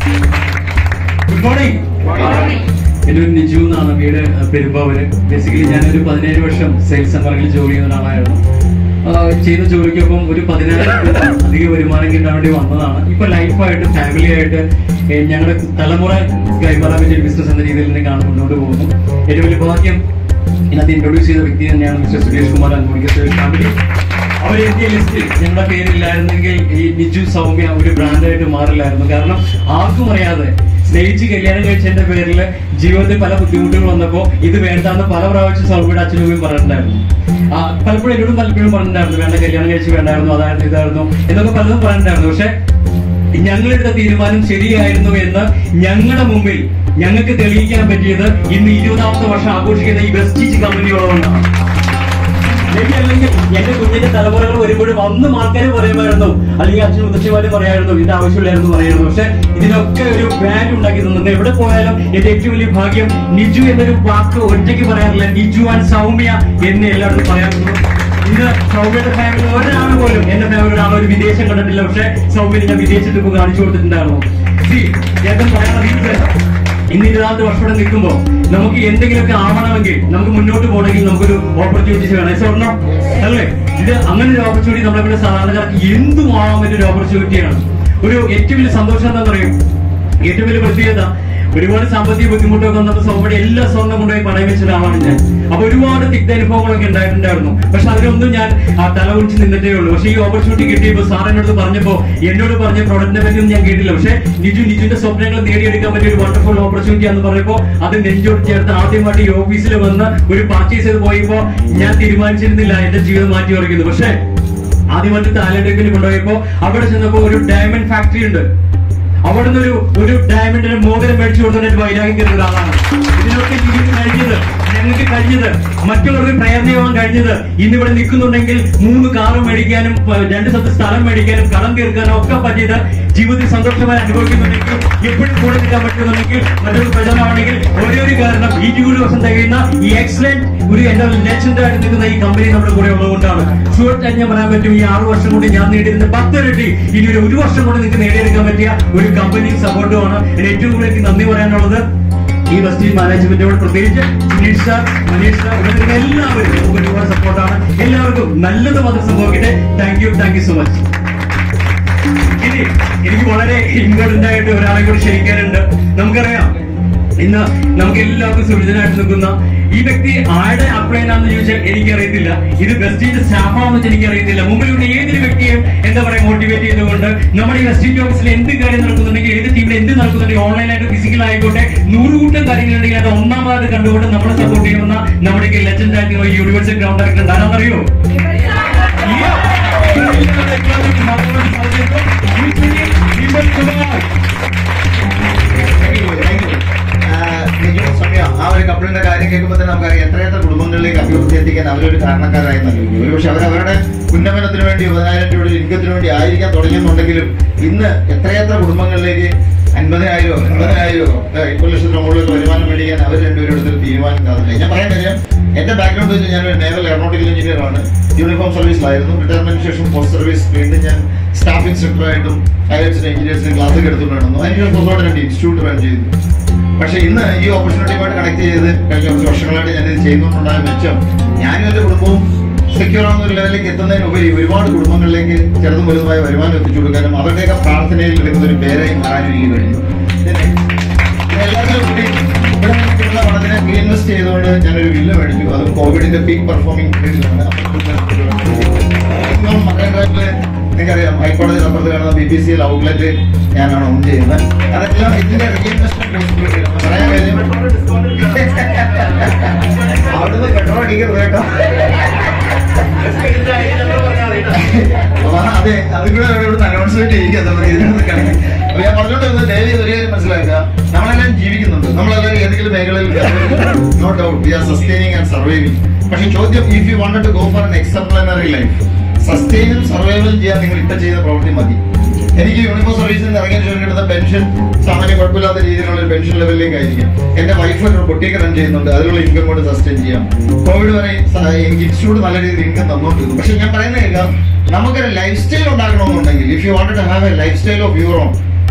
good morning എൻ്റെ ഒരു നിജു എന്നാണ് വീട് പെരുമ്പാവൂര് ബേസിക്കലി ഞാനൊരു പതിനേഴ് വർഷം സെയിൽസ് സെന്ററിൽ ജോലി ചെയ്യുന്ന ഒരാളായിരുന്നു ആ, ചെയ്ത ജോലിക്കൊപ്പം ഒരു പതിനായിരം രൂപ അധിക വരുമാനം കിട്ടാൻ വേണ്ടി വന്നതാണ് ഇപ്പൊ ലൈഫായിട്ട് ഫാമിലി ആയിട്ട് ഏ, ഞങ്ങളുടെ തലമുറ കൈമാറാൻ പറ്റിയ ഒരു ബിസിനസ് എന്ന രീതിയിൽ നിന്നൊക്കെയാണ് മുന്നോട്ട് പോകുന്നു ഏറ്റവും വലിയ ഭാഗ്യം ഇതിനകത്ത് ഇൻട്രൊഡ്യൂസ് ചെയ്ത വ്യക്തി തന്നെയാണ് മിസ്റ്റർ സുരേഷ് കുമാർ അൻപുണിക്കത്തെ ഫാമിലി അവർ എഴുതിയ ലിസ്റ്റിൽ ഞങ്ങളുടെ പേരില്ലായിരുന്നെങ്കിൽ ഈ നിജു സൗമ്യ ഒരു ബ്രാൻഡായിട്ട് മാറില്ലായിരുന്നു കാരണം ആർക്കും അറിയാതെ സ്നേഹിച്ച് കല്യാണം കഴിച്ചതിന്റെ പേരിൽ ജീവിതത്തിൽ പല ബുദ്ധിമുട്ടുകൾ വന്നപ്പോ ഇത് വേണ്ടാന്ന് പല പ്രാവശ്യം സൗമ്യയുടെ അച്ഛനും അമ്മയും പറഞ്ഞിട്ടുണ്ടായിരുന്നു ആ, പലപ്പോഴും എന്നോടും പലപ്പോഴും പറഞ്ഞിട്ടുണ്ടായിരുന്നു വേണ്ട കല്യാണം കഴിച്ച് വേണ്ടായിരുന്നു അതായിരുന്നു ഇതായിരുന്നു എന്നൊക്കെ പലതും പറഞ്ഞിട്ടുണ്ടായിരുന്നു പക്ഷെ ഞങ്ങളെടുത്ത തീരുമാനം ശരിയായിരുന്നു എന്ന് ഞങ്ങളുടെ മുമ്പിൽ ഞങ്ങൾക്ക് തെളിയിക്കാൻ പറ്റിയത് ഇന്ന് ഇരുപതാമത്തെ വർഷം ആഘോഷിക്കുന്ന ഈ വെസ്റ്റീജ് കമ്പനിയോടുകൊണ്ടാണ് ശരി അല്ലെങ്കിൽ എന്റെ കുഞ്ഞിന്റെ തലമുറകൾ വരുമ്പോഴും അന്നും ആൾക്കാർ പറയുമായിരുന്നു അല്ലെങ്കിൽ അച്ഛൻ മുത്തച്ഛന്മാരും പറയായിരുന്നു ഇത് ആവശ്യമില്ലായിരുന്നു പറയായിരുന്നു പക്ഷെ ഇതിനൊക്കെ ഒരു വാല്യൂ ഉണ്ടാക്കി തന്നത് എവിടെ പോയാലും എന്റെ ഏറ്റവും വലിയ ഭാഗ്യം നിജു എന്നൊരു വാക്ക് ഒറ്റയ്ക്ക് പറയാറില്ല നിജു ആൻഡ് സൗമ്യ എന്ന് എല്ലാവരും പറയാറുള്ളൂ ഇന്ന് സൗമ്യയുടെ ഫാമിലി ഒരാൾ പോലും എന്റെ ഫാമിലി ഒരാൾ ഒരു വിദേശം കണ്ടിട്ടില്ല പക്ഷെ സൗമ്യ ഞാൻ വിദേശത്ത് ഇപ്പൊ കാണിച്ചു കൊടുത്തിട്ടുണ്ടായിരുന്നു See, ചേട്ടൻ പറയാനുള്ള reason ഇന്ന് ഇരുപതാമത്തെ വർഷം ഇവിടെ നിൽക്കുമ്പോൾ നമുക്ക് എന്തെങ്കിലുമൊക്കെ ആവണമെങ്കിൽ നമുക്ക് മുന്നോട്ട് പോകണമെങ്കിൽ നമുക്കൊരു ഓപ്പർച്യൂണിറ്റീസ് വേണം സ്വർണ്ണം അല്ലേ ഇത് അങ്ങനെ ഒരു ഓപ്പർച്യൂണിറ്റി നമ്മളെ ഇവിടെ സാധാരണക്കാർക്ക് എന്തും ആവാൻ പറ്റിയ ഒരു ഓപ്പർച്യൂണിറ്റിയാണ് ഒരു ഏറ്റവും വലിയ സന്തോഷം എന്താ പറയും ഏറ്റവും വലിയ പ്രത്യേകത ഒരുപാട് സാമ്പത്തിക ബുദ്ധിമുട്ടൊക്കെ വന്നപ്പോൾ സൗമ്യയുടെ എല്ലാ സ്വർണ്ണം കൊണ്ടുപോയി പണയം വെച്ച ഒരാളാണ് ഞാൻ അപ്പൊ ഒരുപാട് തിക്ത അനുഭവങ്ങളൊക്കെ ഉണ്ടായിട്ടുണ്ടായിരുന്നു പക്ഷെ അതിനൊന്നും ഞാൻ ആ തല കുറിച്ച് നിന്നിട്ടേ ഉള്ളൂ പക്ഷെ ഈ ഓപ്പർച്യൂണിറ്റി കിട്ടിയപ്പോൾ സാർ എന്നോട് പറഞ്ഞപ്പോ എന്നോട് പറഞ്ഞ പ്രോഡക്റ്റിനെ പറ്റിയൊന്നും ഞാൻ കേട്ടില്ല പക്ഷെ നിജു നിജുവിന്റെ സ്വപ്നങ്ങൾ നേടിയെടുക്കാൻ പറ്റിയ ഒരു വണ്ടർഫുൾ ഓപ്പർച്യൂണിറ്റി എന്ന് പറയുമ്പോൾ അത് നെഞ്ചോട് ചേർത്ത് ആദ്യമായിട്ട് ഈ ഓഫീസിൽ വന്ന് ഒരു പർച്ചേസ് ചെയ്ത് പോയപ്പോ ഞാൻ തീരുമാനിച്ചിരുന്നില്ല എന്റെ ജീവിതം മാറ്റി മറിക്കുന്നു പക്ഷേ ആദ്യമായിട്ട് താലന്റെക്കിന് കൊണ്ടുപോയപ്പോ അവിടെ ചെന്നപ്പോ ഒരു ഡയമണ്ട് ഫാക്ടറി ഉണ്ട് അവിടുന്ന് ഒരു ഒരു ഡയമണ്ടിന് മോതിരം മേടിച്ചു കൊടുത്തിട്ട് വൈരാഗ്യം കയറുന്ന ഒരാളാണ് ഇതിനൊക്കെ നിങ്ങൾക്ക് കഴിഞ്ഞത് ഞങ്ങൾക്ക് കഴിഞ്ഞത് മറ്റുള്ളവർക്ക് പ്രേരണയാവാൻ കഴിഞ്ഞത് ഇന്നിവിടെ നിൽക്കുന്നുണ്ടെങ്കിൽ മൂന്ന് കാറ് മേടിക്കാനും പ- രണ്ട് സ്ഥലത്ത് സ്ഥലം മേടിക്കാനും കടം തീർക്കാനും ഒക്കെ പറ്റിയത് ജീവിതത്തിൽ സന്തോഷമായി അനുഭവിക്കുന്നുണ്ടെങ്കിൽ എപ്പോഴും കൂടെ നിൽക്കാൻ പറ്റുന്നുണ്ടെങ്കിൽ മറ്റൊരു പ്രചരണമാണെങ്കിൽ ഒരേ ഒരു കാരണം ഈ ഇരുപത് വർഷം തികയുന്ന ഈ എക്സലന്റ് ഒരു എന്റെ ലെജൻഡ് ആയിട്ട് നിൽക്കുന്ന ഈ കമ്പനി നമ്മുടെ കൂടെ ഉള്ളതുകൊണ്ടാണ് ഷുവർ ഞാൻ പറയാൻ പറ്റും ഈ ആറ് വർഷം കൊണ്ട് ഞാൻ നേടിയിരുന്ന പത്ത് ഇരട്ടി ഇനി ഒരു ഒരു വർഷം കൊണ്ട് നിങ്ങൾക്ക് നേടിയെടുക്കാൻ പറ്റിയ ഒരു കമ്പനി സപ്പോർട്ടുമാണ് എനിക്ക് ഏറ്റവും കൂടുതൽ എനിക്ക് നന്ദി പറയാനുള്ളത് ഈ വെസ്റ്റീജ് മാനേജ്മെന്റിനോട് പ്രത്യേകിച്ച് സുനീഷ് സാർ മനീഷ് സാർ ഇവിടെ നിൽക്കുന്ന എല്ലാവരും നമുക്ക് ഒരുപാട് സപ്പോർട്ടാണ് എല്ലാവർക്കും നല്ലത് മാത്രം സംഭവിക്കട്ടെ thank you thank you so much ഇനി എനിക്ക് വളരെ ഇമ്പോർട്ടന്റ് ആയിട്ട് ഒരാളെ കൂടി ക്ഷണിക്കാനുണ്ട് നമുക്കറിയാം ഇന്ന് നമുക്ക് എല്ലാവർക്കും സുരക്ഷിതനായിട്ട് നിൽക്കുന്ന ഈ വ്യക്തി ആരുടെ അപ്ലൈനാന്ന് ചോദിച്ചാൽ എനിക്കറിയത്തില്ല ഇത് വെസ്റ്റീജ് സ്റ്റാഫാണെന്ന് വെച്ചാൽ എനിക്കറിയത്തില്ല മുമ്പിലുള്ള ഏതൊരു വ്യക്തിയും എന്താ പറയാ മോട്ടിവേറ്റ് ചെയ്തുകൊണ്ട് നമ്മുടെ ഈ വെസ്റ്റീജ് ഓഫീസിൽ എന്ത് കാര്യം നടക്കുന്നുണ്ടെങ്കിൽ ഏത് ടീമിൽ എന്ത് നടക്കുന്നുണ്ടെങ്കിൽ ഓൺലൈനായിട്ട് ഫിസിക്കൽ ആയിക്കോട്ടെ നൂറുകൂട്ടം കാര്യങ്ങളുണ്ടെങ്കിൽ അത് ഒന്നാമത് കണ്ടുകൊണ്ട് നമ്മളെ സപ്പോർട്ട് ചെയ്യുന്ന നമ്മുടെ ലെജൻഡ് ആയിട്ടുള്ള യൂണിവേഴ്സിറ്റി ഗ്രൗണ്ട് ഡയറക്ടർ ഉണ്ടാകാന്നറിയോ നിജു സമയ ആ ഒരു കപ്പിളിന്റെ കാര്യം കേൾക്കുമ്പോൾ തന്നെ നമുക്കറിയാം എത്രയെത്ര കുടുംബങ്ങളിലേക്ക് അഭിവൃദ്ധി എത്തിക്കാൻ അവരൊരു കാരണക്കാരായി നൽകുന്നു ഒരുപക്ഷെ അവർ അവരുടെ ഉന്നമനത്തിന് വേണ്ടി പതിനായിരം രൂപയുടെ ഇൻകത്തിന് വേണ്ടി ആയിരിക്കാൻ തുടങ്ങിയെന്നുണ്ടെങ്കിലും ഇന്ന് എത്രയെത്ര കുടുംബങ്ങളിലേക്ക് അൻപതിനായിരോ അൻപതിനായിരോ ഇപ്പോൾ ലക്ഷത്തിന് മുകളിൽ വരുമാനം മേടിക്കാൻ അവർ രണ്ടുപേരും എടുത്തൊരു തീരുമാനം കാണുന്നില്ല ഞാൻ പറയാൻ കാര്യം എന്റെ ബാക്ക്ഗ്രൗണ്ട് വെച്ച് ഞാൻ ഒരു നേവൽ എയറോട്ടിക്കൽ എഞ്ചിനീയർ ആണ് യൂണിഫോം സർവീസിലായിരുന്നു റിട്ടയർമെന്റ് ശേഷം പോസ്റ്റ് സർവീസ് വീണ്ടും ഞാൻ സ്റ്റാഫ് ഇൻസ്ട്രക്ടറായിട്ടും പൈലറ്റ്സിന് എഞ്ചിനീയേഴ്സിന് ക്ലാസ് എടുത്തുകൊണ്ടായിരുന്നു അതിന് സ്വന്തമായിട്ട് രണ്ട് ഇൻസ്റ്റിറ്റ്യൂട്ട് റൺ ചെയ്തു പക്ഷെ ഇന്ന് ഈ ഓപ്പർച്യൂണിറ്റിയുമായിട്ട് കണക്ട് ചെയ്ത് കഴിഞ്ഞ കുറച്ച് വർഷങ്ങളായിട്ട് ഞാൻ ഇത് ചെയ്യുന്നുണ്ടായ മെച്ചം ഞാനും എന്റെ കുടുംബവും സെക്യൂർ ആവുന്ന ഒരു ലെവലിലേക്ക് എത്തുന്നതിനുപരി ഒരുപാട് കുടുംബങ്ങളിലേക്ക് ചെറുതും വലുതുമായ വരുമാനം എത്തിച്ചു കൊടുക്കാനും അവരുടെയൊക്കെ പ്രാർത്ഥനയിൽ എടുക്കുന്ന ഒരു പേരായി മാറാനും എനിക്ക് കഴിഞ്ഞു പിന്നെ എല്ലാവരും കൂടി ഇവിടെ നിൽക്കുന്ന പണത്തിനെ റീഇൻവെസ്റ്റ് ചെയ്തുകൊണ്ട് ഞാനൊരു വില്ല മേടിച്ചു അതും കോവിഡിന്റെ പീക്ക് പെർഫോമിംഗ് പീരീഡിലാണ് മക്കൻ ഡ്രൈവില് നിങ്ങൾക്കറിയാം ഹൈക്കോടതി അപ്പുറത്ത് കാണുന്ന B B C L outlet ഞാനാണ് ഓൺ ചെയ്യുന്നത് അതെല്ലാം ഇതിന്റെ റീഇൻവെസ്റ്റ്മെന്റ് പറയാൻ കാര്യം അവിടുന്ന് പെട്രോൾ അടിക്കരുത് കേട്ടോ അപ്പൊ അതെ അതും കൂടെ ഇവിടുന്ന് അനൗൺസ്മെന്റ് ചെയ്യുക നമ്മൾ ഇതിനകത്ത് കിടന്ന്. അപ്പൊ ഞാൻ പറഞ്ഞോണ്ടിരുന്നത് ഡെയിലി ഒരു കാര്യം മനസ്സിലാക്കുക നമ്മളെല്ലാം ജീവിക്കുന്നുണ്ട് നമ്മളെല്ലാവരും ഏതെങ്കിലും മേഖലയിൽ no doubt we are sustaining and surviving പക്ഷെ ചോദ്യം if you wanted to go for an exemplary life സസ്റ്റൈനും സർവൈവലും ചെയ്യാൻ നിങ്ങൾ ഇപ്പൊ ചെയ്യുന്ന പ്രവൃത്തി മതി എനിക്ക് യൂണിഫോം സർവീസിൽ നിന്ന് ഇറങ്ങിയ ശേഷം കിട്ടുന്ന പെൻഷൻ സാമാന്യ കുഴപ്പമില്ലാത്ത രീതിയിലുള്ള ഒരു പെൻഷൻ ലെവലിലേക്ക് ആയിരിക്കും എന്റെ വൈഫ് ഒരു ബൊട്ടീക്ക് റൺ ചെയ്യുന്നുണ്ട് അതിനുള്ള ഇൻകം കൊണ്ട് സസ്റ്റൈൻ ചെയ്യാം കോവിഡ് വരെ സ- എനിക്ക് ഇൻസ്റ്റിറ്റ്യൂട്ട് നല്ല രീതിയിൽ ഇൻകം തന്നുകൊണ്ടിരുന്നു പക്ഷെ ഞാൻ പറയുന്നത് കേൾക്കാം നമുക്കൊരു ലൈഫ് സ്റ്റൈൽ ഉണ്ടാക്കണമെന്നുണ്ടെങ്കിൽ if you want to have a lifestyle of your own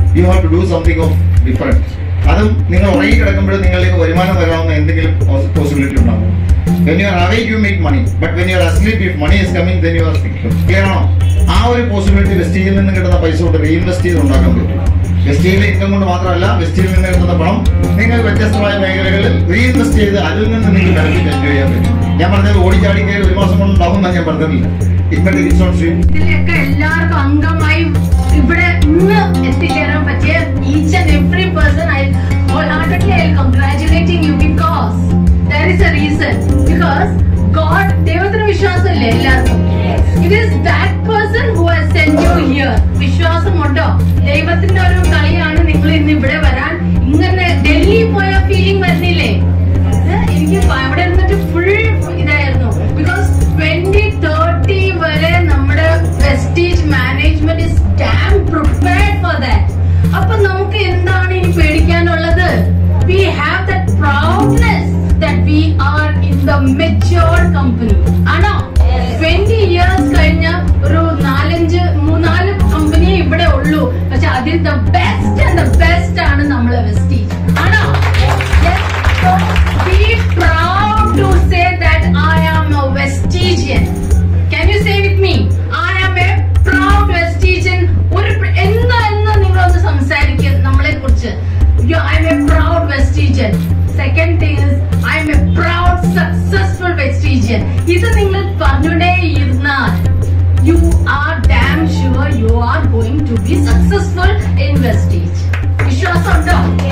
you have to do something of different അതും നിങ്ങൾ ഉറങ്ങി കിടക്കുമ്പോൾ നിങ്ങളിലേക്ക് വരുമാനം വരാവുന്ന എന്തെങ്കിലും പോസിബിലിറ്റി ഉണ്ടാകും when you are awake you make money but when you are asleep if money is coming then you are clear ആണോ ആ ഒരു പോസിബിലിറ്റി വെസ്റ്റീജിൽ നിന്ന് കിട്ടുന്ന പൈസ കൊണ്ട് റീഇൻവെസ്റ്റ് ചെയ്ത് ഉണ്ടാക്കാൻ പറ്റും വെസ്റ്റീജിലെ ഇൻകം കൊണ്ട് മാത്രമല്ല വെസ്റ്റീജിൽ നിന്ന് കിട്ടുന്ന പണം നിങ്ങൾ വ്യത്യസ്തമായ മേഖലകളിൽ റീഇൻവെസ്റ്റ് ചെയ്ത് അതിൽ നിന്ന് നിങ്ങൾക്ക് ബെനിഫിറ്റ് എൻജോയ് ചെയ്യാൻ പറ്റും ഞാൻ പറഞ്ഞത് ഓടിച്ചാടി കയറി ഒരു മാസം കൊണ്ട് ഉണ്ടാവും എന്നാണ് ഞാൻ പറഞ്ഞില്ല ഇന്നത്തെ ഡിസ്കൗണ്ട് സ്ട്രീം ഇതിലൊക്കെ എല്ലാവർക്കും അംഗമായി ഇവിടെ ഇന്ന് എത്തിച്ചേരാൻ പറ്റിയ each and every person I wholeheartedly I congratulating you because there is a reason because God ദൈവത്തിന് വിശ്വാസമില്ലേ എല്ലാവർക്കും it is that person who has send you here വിശ്വാസമുണ്ടോ ദൈവത്തിന്റെ ഒരു കളിയാണ് നിങ്ങൾ ഇന്ന് ഇവിടെ വരാൻ ഇങ്ങനെ ഡൽഹി പോയ ഫീലിംഗ് വരുന്നില്ലേ ഏഹ് എനിക്ക് അവിടെ ഇരുന്നിട്ട് ഫുൾ ഇതായിരുന്നു ബിക്കോസ് ട്വന്റി തേർട്ടി വരെ നമ്മുടെ Vestige management is damn prepared for that അപ്പൊ നമുക്ക് എന്താണ് ഇനി പേടിക്കാനുള്ളത് we have that proudness that we are in the matured company ആണോ ട്വന്റി ഇയേഴ്സ് കഴിഞ്ഞ ഒരു നാലഞ്ച് മൂന്നാല് കമ്പനിയെ ഇവിടെ ഉള്ളൂ പക്ഷെ അതിൽ the best and the best ആണ് നമ്മളെ വെസ്റ്റീജ് ആണോ Yes. So be proud to say that I am a Vestigian. Can you say with me? I am a proud Vestigian. ഒരു പ്ര- എന്ന് എന്ന് നിങ്ങൾ ഒന്ന് സംസാരിക്കുക നമ്മളെ കുറിച്ച് I am a proud Vestigian second thing is I am a proud successful Vestigian ഇത് നിങ്ങൾ പറഞ്ഞുകൊണ്ടേ ഇരുന്നാൽ you are damn sure you are going to be successful in Vestige വിശ്വാസമുണ്ടോ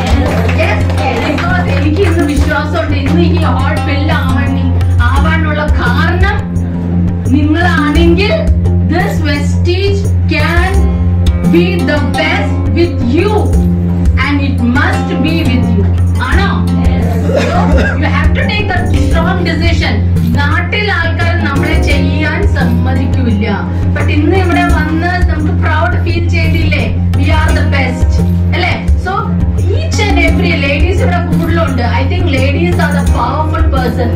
Yes. Because എനിക്ക് ഇന്ന് വിശ്വാസമുണ്ട് ഇന്ന് ഈ ഹോൾ ഫിൽ ആവാൻ ആവാനുള്ള കാരണം നിങ്ങളാണെങ്കിൽ this Vestige can be the best with you and it must be with you ആണോ you have to take the strong decision നാട്ടിൽ ആൾക്കാർ നമ്മളെ ചെയ്യാൻ സമ്മതിക്കില്ല ബട്ട് ഇന്ന് ഇവിടെ വന്ന് നമുക്ക് പ്രൗഡ് ഫീൽ ചെയ്തില്ലേ വി ആർ ദ ബെസ്റ്റ് അല്ലേ so each and every ladies ഇവിടെ കൂടുതലുണ്ട് I think ladies are the powerful person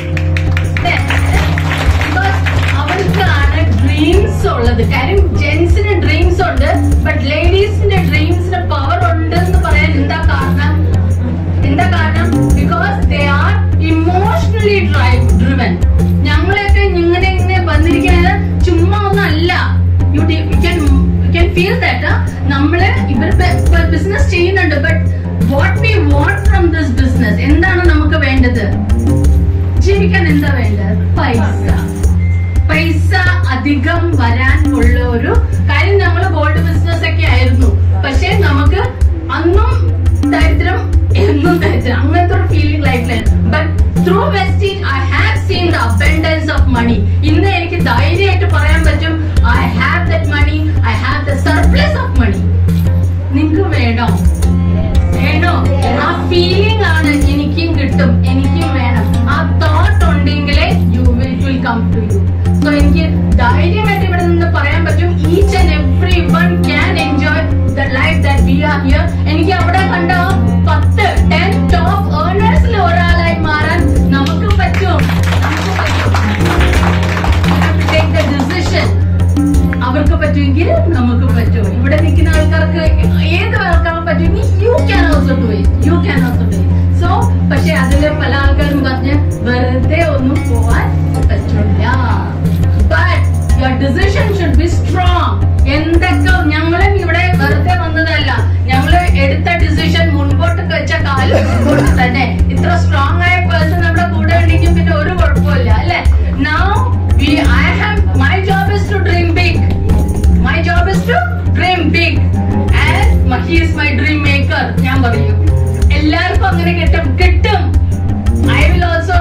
അവർക്കാണ് ഡ്രീംസ് ഉള്ളത് കാര്യം ജെന്റ്സിന് ഡ്രീംസ് ഉണ്ട് ബട്ട് ലേഡീസിന്റെ ഡ്രീംസിന് പവർ ഉണ്ട് എന്ന് പറയാൻ എന്താ കാരണം എന്താ കാരണം because they are emotionally drive driven ഞങ്ങളെയൊക്കെ ഇങ്ങനെ ഇങ്ങനെ വന്നിരിക്കുന്നത് ചുമ്മാ ഒന്നല്ല you can can feel that നമ്മള് ഇവർ ബിസിനസ് ചെയ്യുന്നുണ്ട് but what we want from this business എന്താണ് നമുക്ക് വേണ്ടത് ജീവിക്കാൻ എന്താ വേണ്ടത് പൈസ പൈസ അധികം വരാൻ ഉള്ള ഒരു കാര്യം നമ്മൾ ഗോൾഡ് ബിസിനസ് ഒക്കെ ആയിരുന്നു പക്ഷെ നമുക്ക് അന്നും ദരിദ്രം എന്നും ദരിദ്രം അങ്ങനത്തെ ഒരു ഫീലിംഗ് ലൈഫിലായിരുന്നു but through Vestige I have seen the abundance of money ഇന്ന് എനിക്ക് ധൈര്യമായിട്ട് പറയാൻ പറ്റും I have that money I have the surplus of money നിങ്ങൾക്ക് വേണോ വേണോ ആ ഫീലിംഗ് ആണ് എനിക്കും കിട്ടും എനിക്കും വേണം ആ തോട്ട് ഉണ്ടെങ്കിലേ you will will come to you so എനിക്ക് ധൈര്യമായിട്ട് ഇവിടെ നിന്ന് പറയാൻ പറ്റും each and every one can enjoy the life that we are here എനിക്ക് അവിടെ കണ്ടോ പത്ത് ടെൻ ടോപ്പ് ഏർണേഴ്സിൽ ഒരാളായി മാറാൻ നമുക്ക് പറ്റും നമുക്ക് പറ്റും ടേക്ക് ദ ഡിസിഷൻ അവർക്ക് പറ്റുമെങ്കിൽ നമുക്ക് പറ്റും ഇവിടെ നിൽക്കുന്ന ആൾക്കാർക്ക് ഏത് ആൾക്കാർക്കും പറ്റുമെങ്കിൽ you can also do it you can also do it so പക്ഷെ അതില് പല ആൾക്കാരും പറഞ്ഞ് വെറുതെ ഒന്നും പോവാൻ പറ്റില്ല but your decision should be strong എന്തൊക്കെ ഞങ്ങളും ഇവിടെ വെറുതെ വന്നതല്ല ഞങ്ങള് എടുത്ത ഡിസിഷൻ മുൻപോട്ട് വെച്ച കാലം മുൻപോട്ട് തന്നെ ഇത്ര സ്ട്രോങ് ആയ പേഴ്സൺ നമ്മുടെ കൂടെ ഉണ്ടെങ്കിൽ പിന്നെ ഒരു കുഴപ്പമില്ല അല്ലെ now we I have my job is to dream big my job is to dream big and he is my dream maker ഞാൻ പറയും എല്ലാവർക്കും അങ്ങനെ കിട്ടും കിട്ടും I will also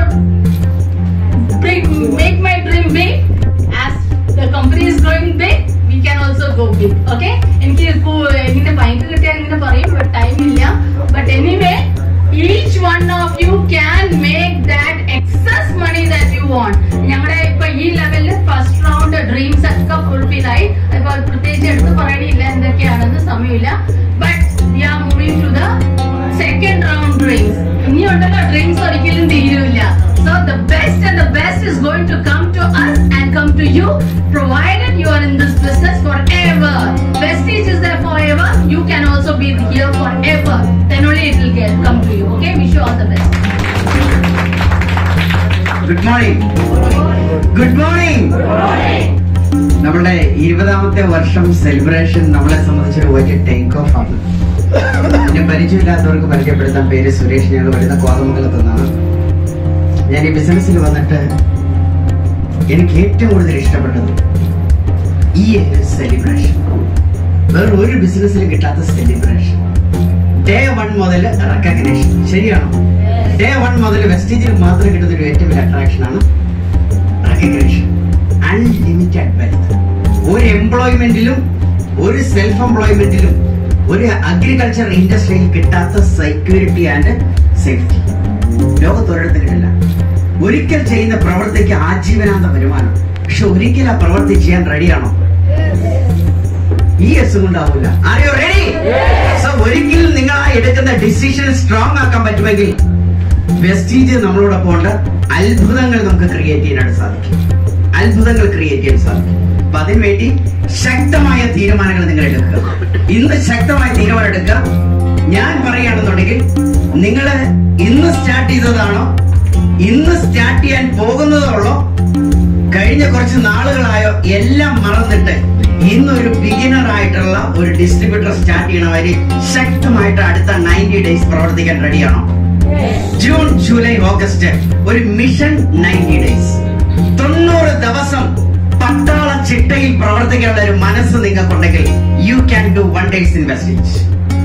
make my dream big as the company is growing big we can also go big okay എനിക്ക് ഇപ്പോ ഇങ്ങനെ bike കിട്ടിയാൽ ഇങ്ങനെ പറയും ബട്ട് ടൈം ഇല്ല but anyway each one of you can make that excess money that you want ഞങ്ങളുടെ ഇപ്പൊ ഈ ലെവലിൽ ഫസ്റ്റ് റൗണ്ട് ഡ്രീംസ് ഒക്കെ ഫുൾഫിൽ ആയി അപ്പോൾ പ്രത്യേകിച്ച് എടുത്ത് പറയണില്ല എന്തൊക്കെയാണെന്ന് സമയമില്ല but we are moving to the second round dreams ഇനിയുണ്ടല്ലോ ഡ്രീംസ് ഒരിക്കലും തീരുമില്ല So the best and the best is going to come to us and come to you, provided then you are in this business forever. Prestige is there forever. You can also be here forever. Then only it will get come to you. Okay, wish you all the best. Good morning good morning നമ്മുടെ ഇരുപതാമത്തെ വർഷം celebration നമ്മളെ സംബന്ധിച്ച് വലിയ take off ആണ് എന്നെ പരിചയമില്ലാത്തവർക്ക് പരിചയപ്പെടുത്താൻ പേര് സുരേഷ് ഞങ്ങൾ വരുന്ന കോതമംഗലത്ത് നിന്നാണ് ഞാൻ ഈ ബിസിനസ്സിൽ വന്നിട്ട് എനിക്ക് ഏറ്റവും കൂടുതൽ ഇഷ്ടപ്പെട്ടത് ഈ ഒരു സെലിബ്രേഷൻ വേറെ ഒരു ബിസിനസ്സിലും കിട്ടാത്ത സെലിബ്രേഷൻ ഡേ വൺ മുതൽ റെക്കഗ്നേഷൻ ശരിയാണോ ഡേ വൺ മുതൽ വെസ്റ്റേജിൽ മാത്രം കിട്ടുന്ന ഒരു ഏറ്റവും വലിയ അട്രാക്ഷൻ ആണ് റെക്കഗ്നേഷൻ അൺലിമിറ്റഡ് വെൽത്ത് ഒരു എംപ്ലോയ്മെന്റിലും ഒരു സെൽഫ് എംപ്ലോയ്മെന്റിലും ഒരു അഗ്രികൾച്ചർ ഇൻഡസ്ട്രിയിൽ കിട്ടാത്ത സെക്യൂരിറ്റി ആൻഡ് സേഫ്റ്റി ലോകത്തൊരിടത്ത് കിട്ടില്ല ഒരിക്കൽ ചെയ്യുന്ന പ്രവൃത്തിക്ക് ആജീവനാന്ത വരുമാനം പക്ഷെ ഒരിക്കൽ ആ പ്രവൃത്തി ചെയ്യാൻ റെഡിയാണോ ഈ എസ് കൊണ്ടാവില്ല ആർ യു റെഡി സോ ഒരിക്കലും നിങ്ങൾ ആ എടുക്കുന്ന ഡിസിഷൻ സ്ട്രോങ് ആക്കാൻ പറ്റുമെങ്കിൽ വെസ്റ്റീജ് നമ്മളോടൊപ്പം ഉണ്ട് അത്ഭുതങ്ങൾ നമുക്ക് ക്രിയേറ്റ് ചെയ്യാനായിട്ട് സാധിക്കും അത്ഭുതങ്ങൾ ക്രിയേറ്റ് ചെയ്യാൻ സാധിക്കും അപ്പൊ അതിനുവേണ്ടി ശക്തമായ തീരുമാനങ്ങൾ നിങ്ങൾ എടുക്കുക ഇന്ന് ശക്തമായ തീരുമാനം എടുക്കുക ഞാൻ പറയുകയാണെന്നുണ്ടെങ്കിൽ നിങ്ങൾ ഇന്ന് സ്റ്റാർട്ട് ചെയ്തതാണോ ഇന്ന് സ്റ്റാർട്ട് ചെയ്യാൻ പോകുന്നതുള്ളോ കഴിഞ്ഞ കുറച്ച് നാളുകളായോ എല്ലാം മറന്നിട്ട് ഇന്നൊരു ബിഗിനർ ആയിട്ടുള്ള ഒരു ഡിസ്ട്രിബ്യൂട്ടർ സ്റ്റാർട്ട് ചെയ്യണവര് ശക്തമായിട്ട് അടുത്ത നയൻറ്റി ഡേയ്സ് പ്രവർത്തിക്കാൻ റെഡിയാണോ ജൂൺ ജൂലൈ ഓഗസ്റ്റ് ഒരു മിഷൻ നയൻറ്റി ഡേയ്സ് തൊണ്ണൂറ് ദിവസം പട്ടാള ചിട്ടയിൽ പ്രവർത്തിക്കാനുള്ള ഒരു മനസ്സ് നിങ്ങൾക്കുണ്ടെങ്കിൽ you can do one days in Vestige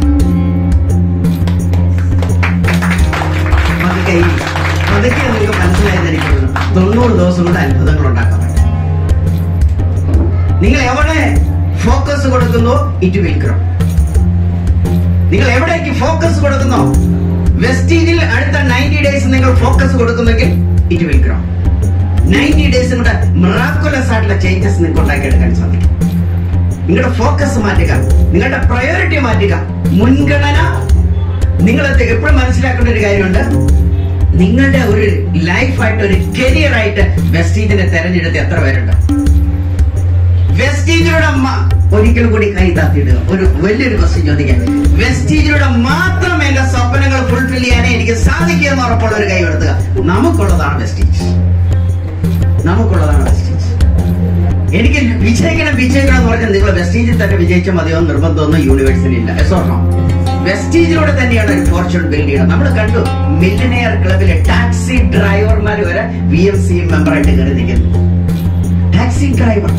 പതുക്കെ ഈ- പതുക്കെ നിങ്ങൾക്ക് മനസ്സിലായിരിക്കുന്നു തൊണ്ണൂറ് ദിവസം കൊണ്ട് അത്ഭുതങ്ങൾ ഉണ്ടാക്കാൻ പറ്റും നിങ്ങൾ എവിടെ ഫോക്കസ് കൊടുക്കുന്നോ ഇറ്റ് വിൽ ഗ്രോ നിങ്ങൾ എവിടേക്ക് ഫോക്കസ് കൊടുക്കുന്നോ വെസ്റ്റീജിൽ അടുത്ത നയൻറ്റി ഡേയ്സ് നിങ്ങൾ ഫോക്കസ് കൊടുക്കുന്നെങ്കിൽ it will grow ninety days കൊണ്ട് മിറാക്കുലസ് ആയിട്ടുള്ള ചേഞ്ചസ് നിങ്ങൾക്ക് ഉണ്ടാക്കിയെടുക്കാൻ സാധിക്കും നിങ്ങളുടെ ഫോക്കസ് മാറ്റുക നിങ്ങളുടെ പ്രയോറിറ്റി മാറ്റുക മുൻഗണന നിങ്ങൾ എപ്പോഴും മനസ്സിലാക്കേണ്ട ഒരു കാര്യമുണ്ട് നിങ്ങളുടെ ഒരു ലൈഫായിട്ട് ഒരു കരിയർ ആയിട്ട് വെസ്റ്റീജിനെ തെരഞ്ഞെടുത്ത് എത്ര പേരുണ്ട് വെസ്റ്റീജിലൂടെ മ- ഒരിക്കലും കൂടി കൈ താത്തിയിടുക ഒരു വലിയൊരു ക്വസ്റ്റ്യൻ ചോദിക്കാൻ വെസ്റ്റീജിലൂടെ മാത്രം എന്റെ സ്വപ്നങ്ങൾ ഫുൾഫിൽ ചെയ്യാനേ എനിക്ക് സാധിക്കുക എന്ന് ഉറപ്പുള്ള ഒരു കൈ എടുത്തുക നമുക്കുള്ളതാണ് വെസ്റ്റീജ് നമുക്കുള്ളതാണ് വെസ്റ്റീജ് എനിക്ക് വിജയിക്കണം വിജയിക്കണം എന്ന് പറഞ്ഞാൽ നിങ്ങൾ വെസ്റ്റീജിൽ തന്നെ വിജയിച്ച മതിയോ നിർബന്ധമൊന്നും യൂണിവേഴ്സിന് ഇല്ല സ്വർണം വെസ്റ്റീജിലൂടെ തന്നെയാണ് ഒരു ഫോർച്യൂൺ ബിൽഡ് ചെയ്യുന്നത് നമ്മൾ കണ്ടു മില്ലനെയർ ക്ലബിലെ ടാക്സി ഡ്രൈവർമാർ വരെ വി എം സി മെമ്പറായിട്ട് കയറി നിൽക്കുന്നു ടാക്സി ഡ്രൈവർ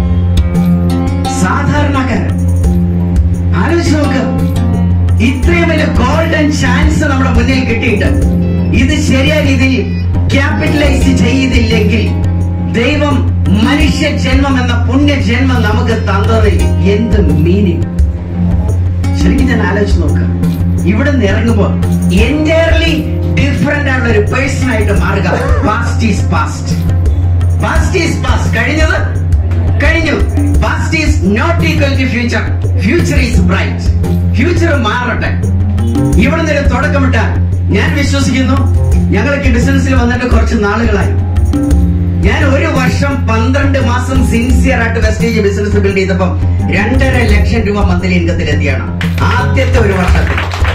സാധാരണക്കാരൻ ആലോചിച്ച് നോക്ക് ഇത്രയും വലിയ ഗോൾഡൻ ചാൻസ് നമ്മുടെ മുന്നിൽ കിട്ടിയിട്ട് ഇത് ശരിയായ രീതിയിൽ ക്യാപിറ്റലൈസ് ചെയ്തില്ലെങ്കിൽ ദൈവം മനുഷ്യ ജന്മം എന്ന പുണ്യ ജന്മം നമുക്ക് തന്നതിൽ എന്ത് മീനിങ് ശരിക്കും ഞാൻ ആലോചിച്ച് നോക്കുക ഇവിടെ നിന്ന് ഇറങ്ങുമ്പോൾ എൻറ്റയർലി ഡിഫറെന്റ് ആയിട്ടുള്ള ഒരു പേഴ്സൺ ആയിട്ട് മാറുക past is past past is past കഴിഞ്ഞത് കഴിഞ്ഞു past is not equal to future future is bright future മാറട്ടെ ഇവിടെ നിന്ന് തുടക്കമിട്ട ഞാൻ വിശ്വസിക്കുന്നു ഞങ്ങൾക്ക് ബിസിനസ്സിൽ വന്നിട്ട് കുറച്ച് നാളുകളായി ഞാൻ ഒരു വർഷം പന്ത്രണ്ട് മാസം സിൻസിയർ ആയിട്ട് വെസ്റ്റേജ് ബിസിനസ് ബിൽഡ് ചെയ്തപ്പോൾ രണ്ടര ലക്ഷം രൂപ മന്ത്ലി ഇൻകത്തിൽ എത്തിയാണ് ആദ്യത്തെ ഒരു വർഷത്തിൽ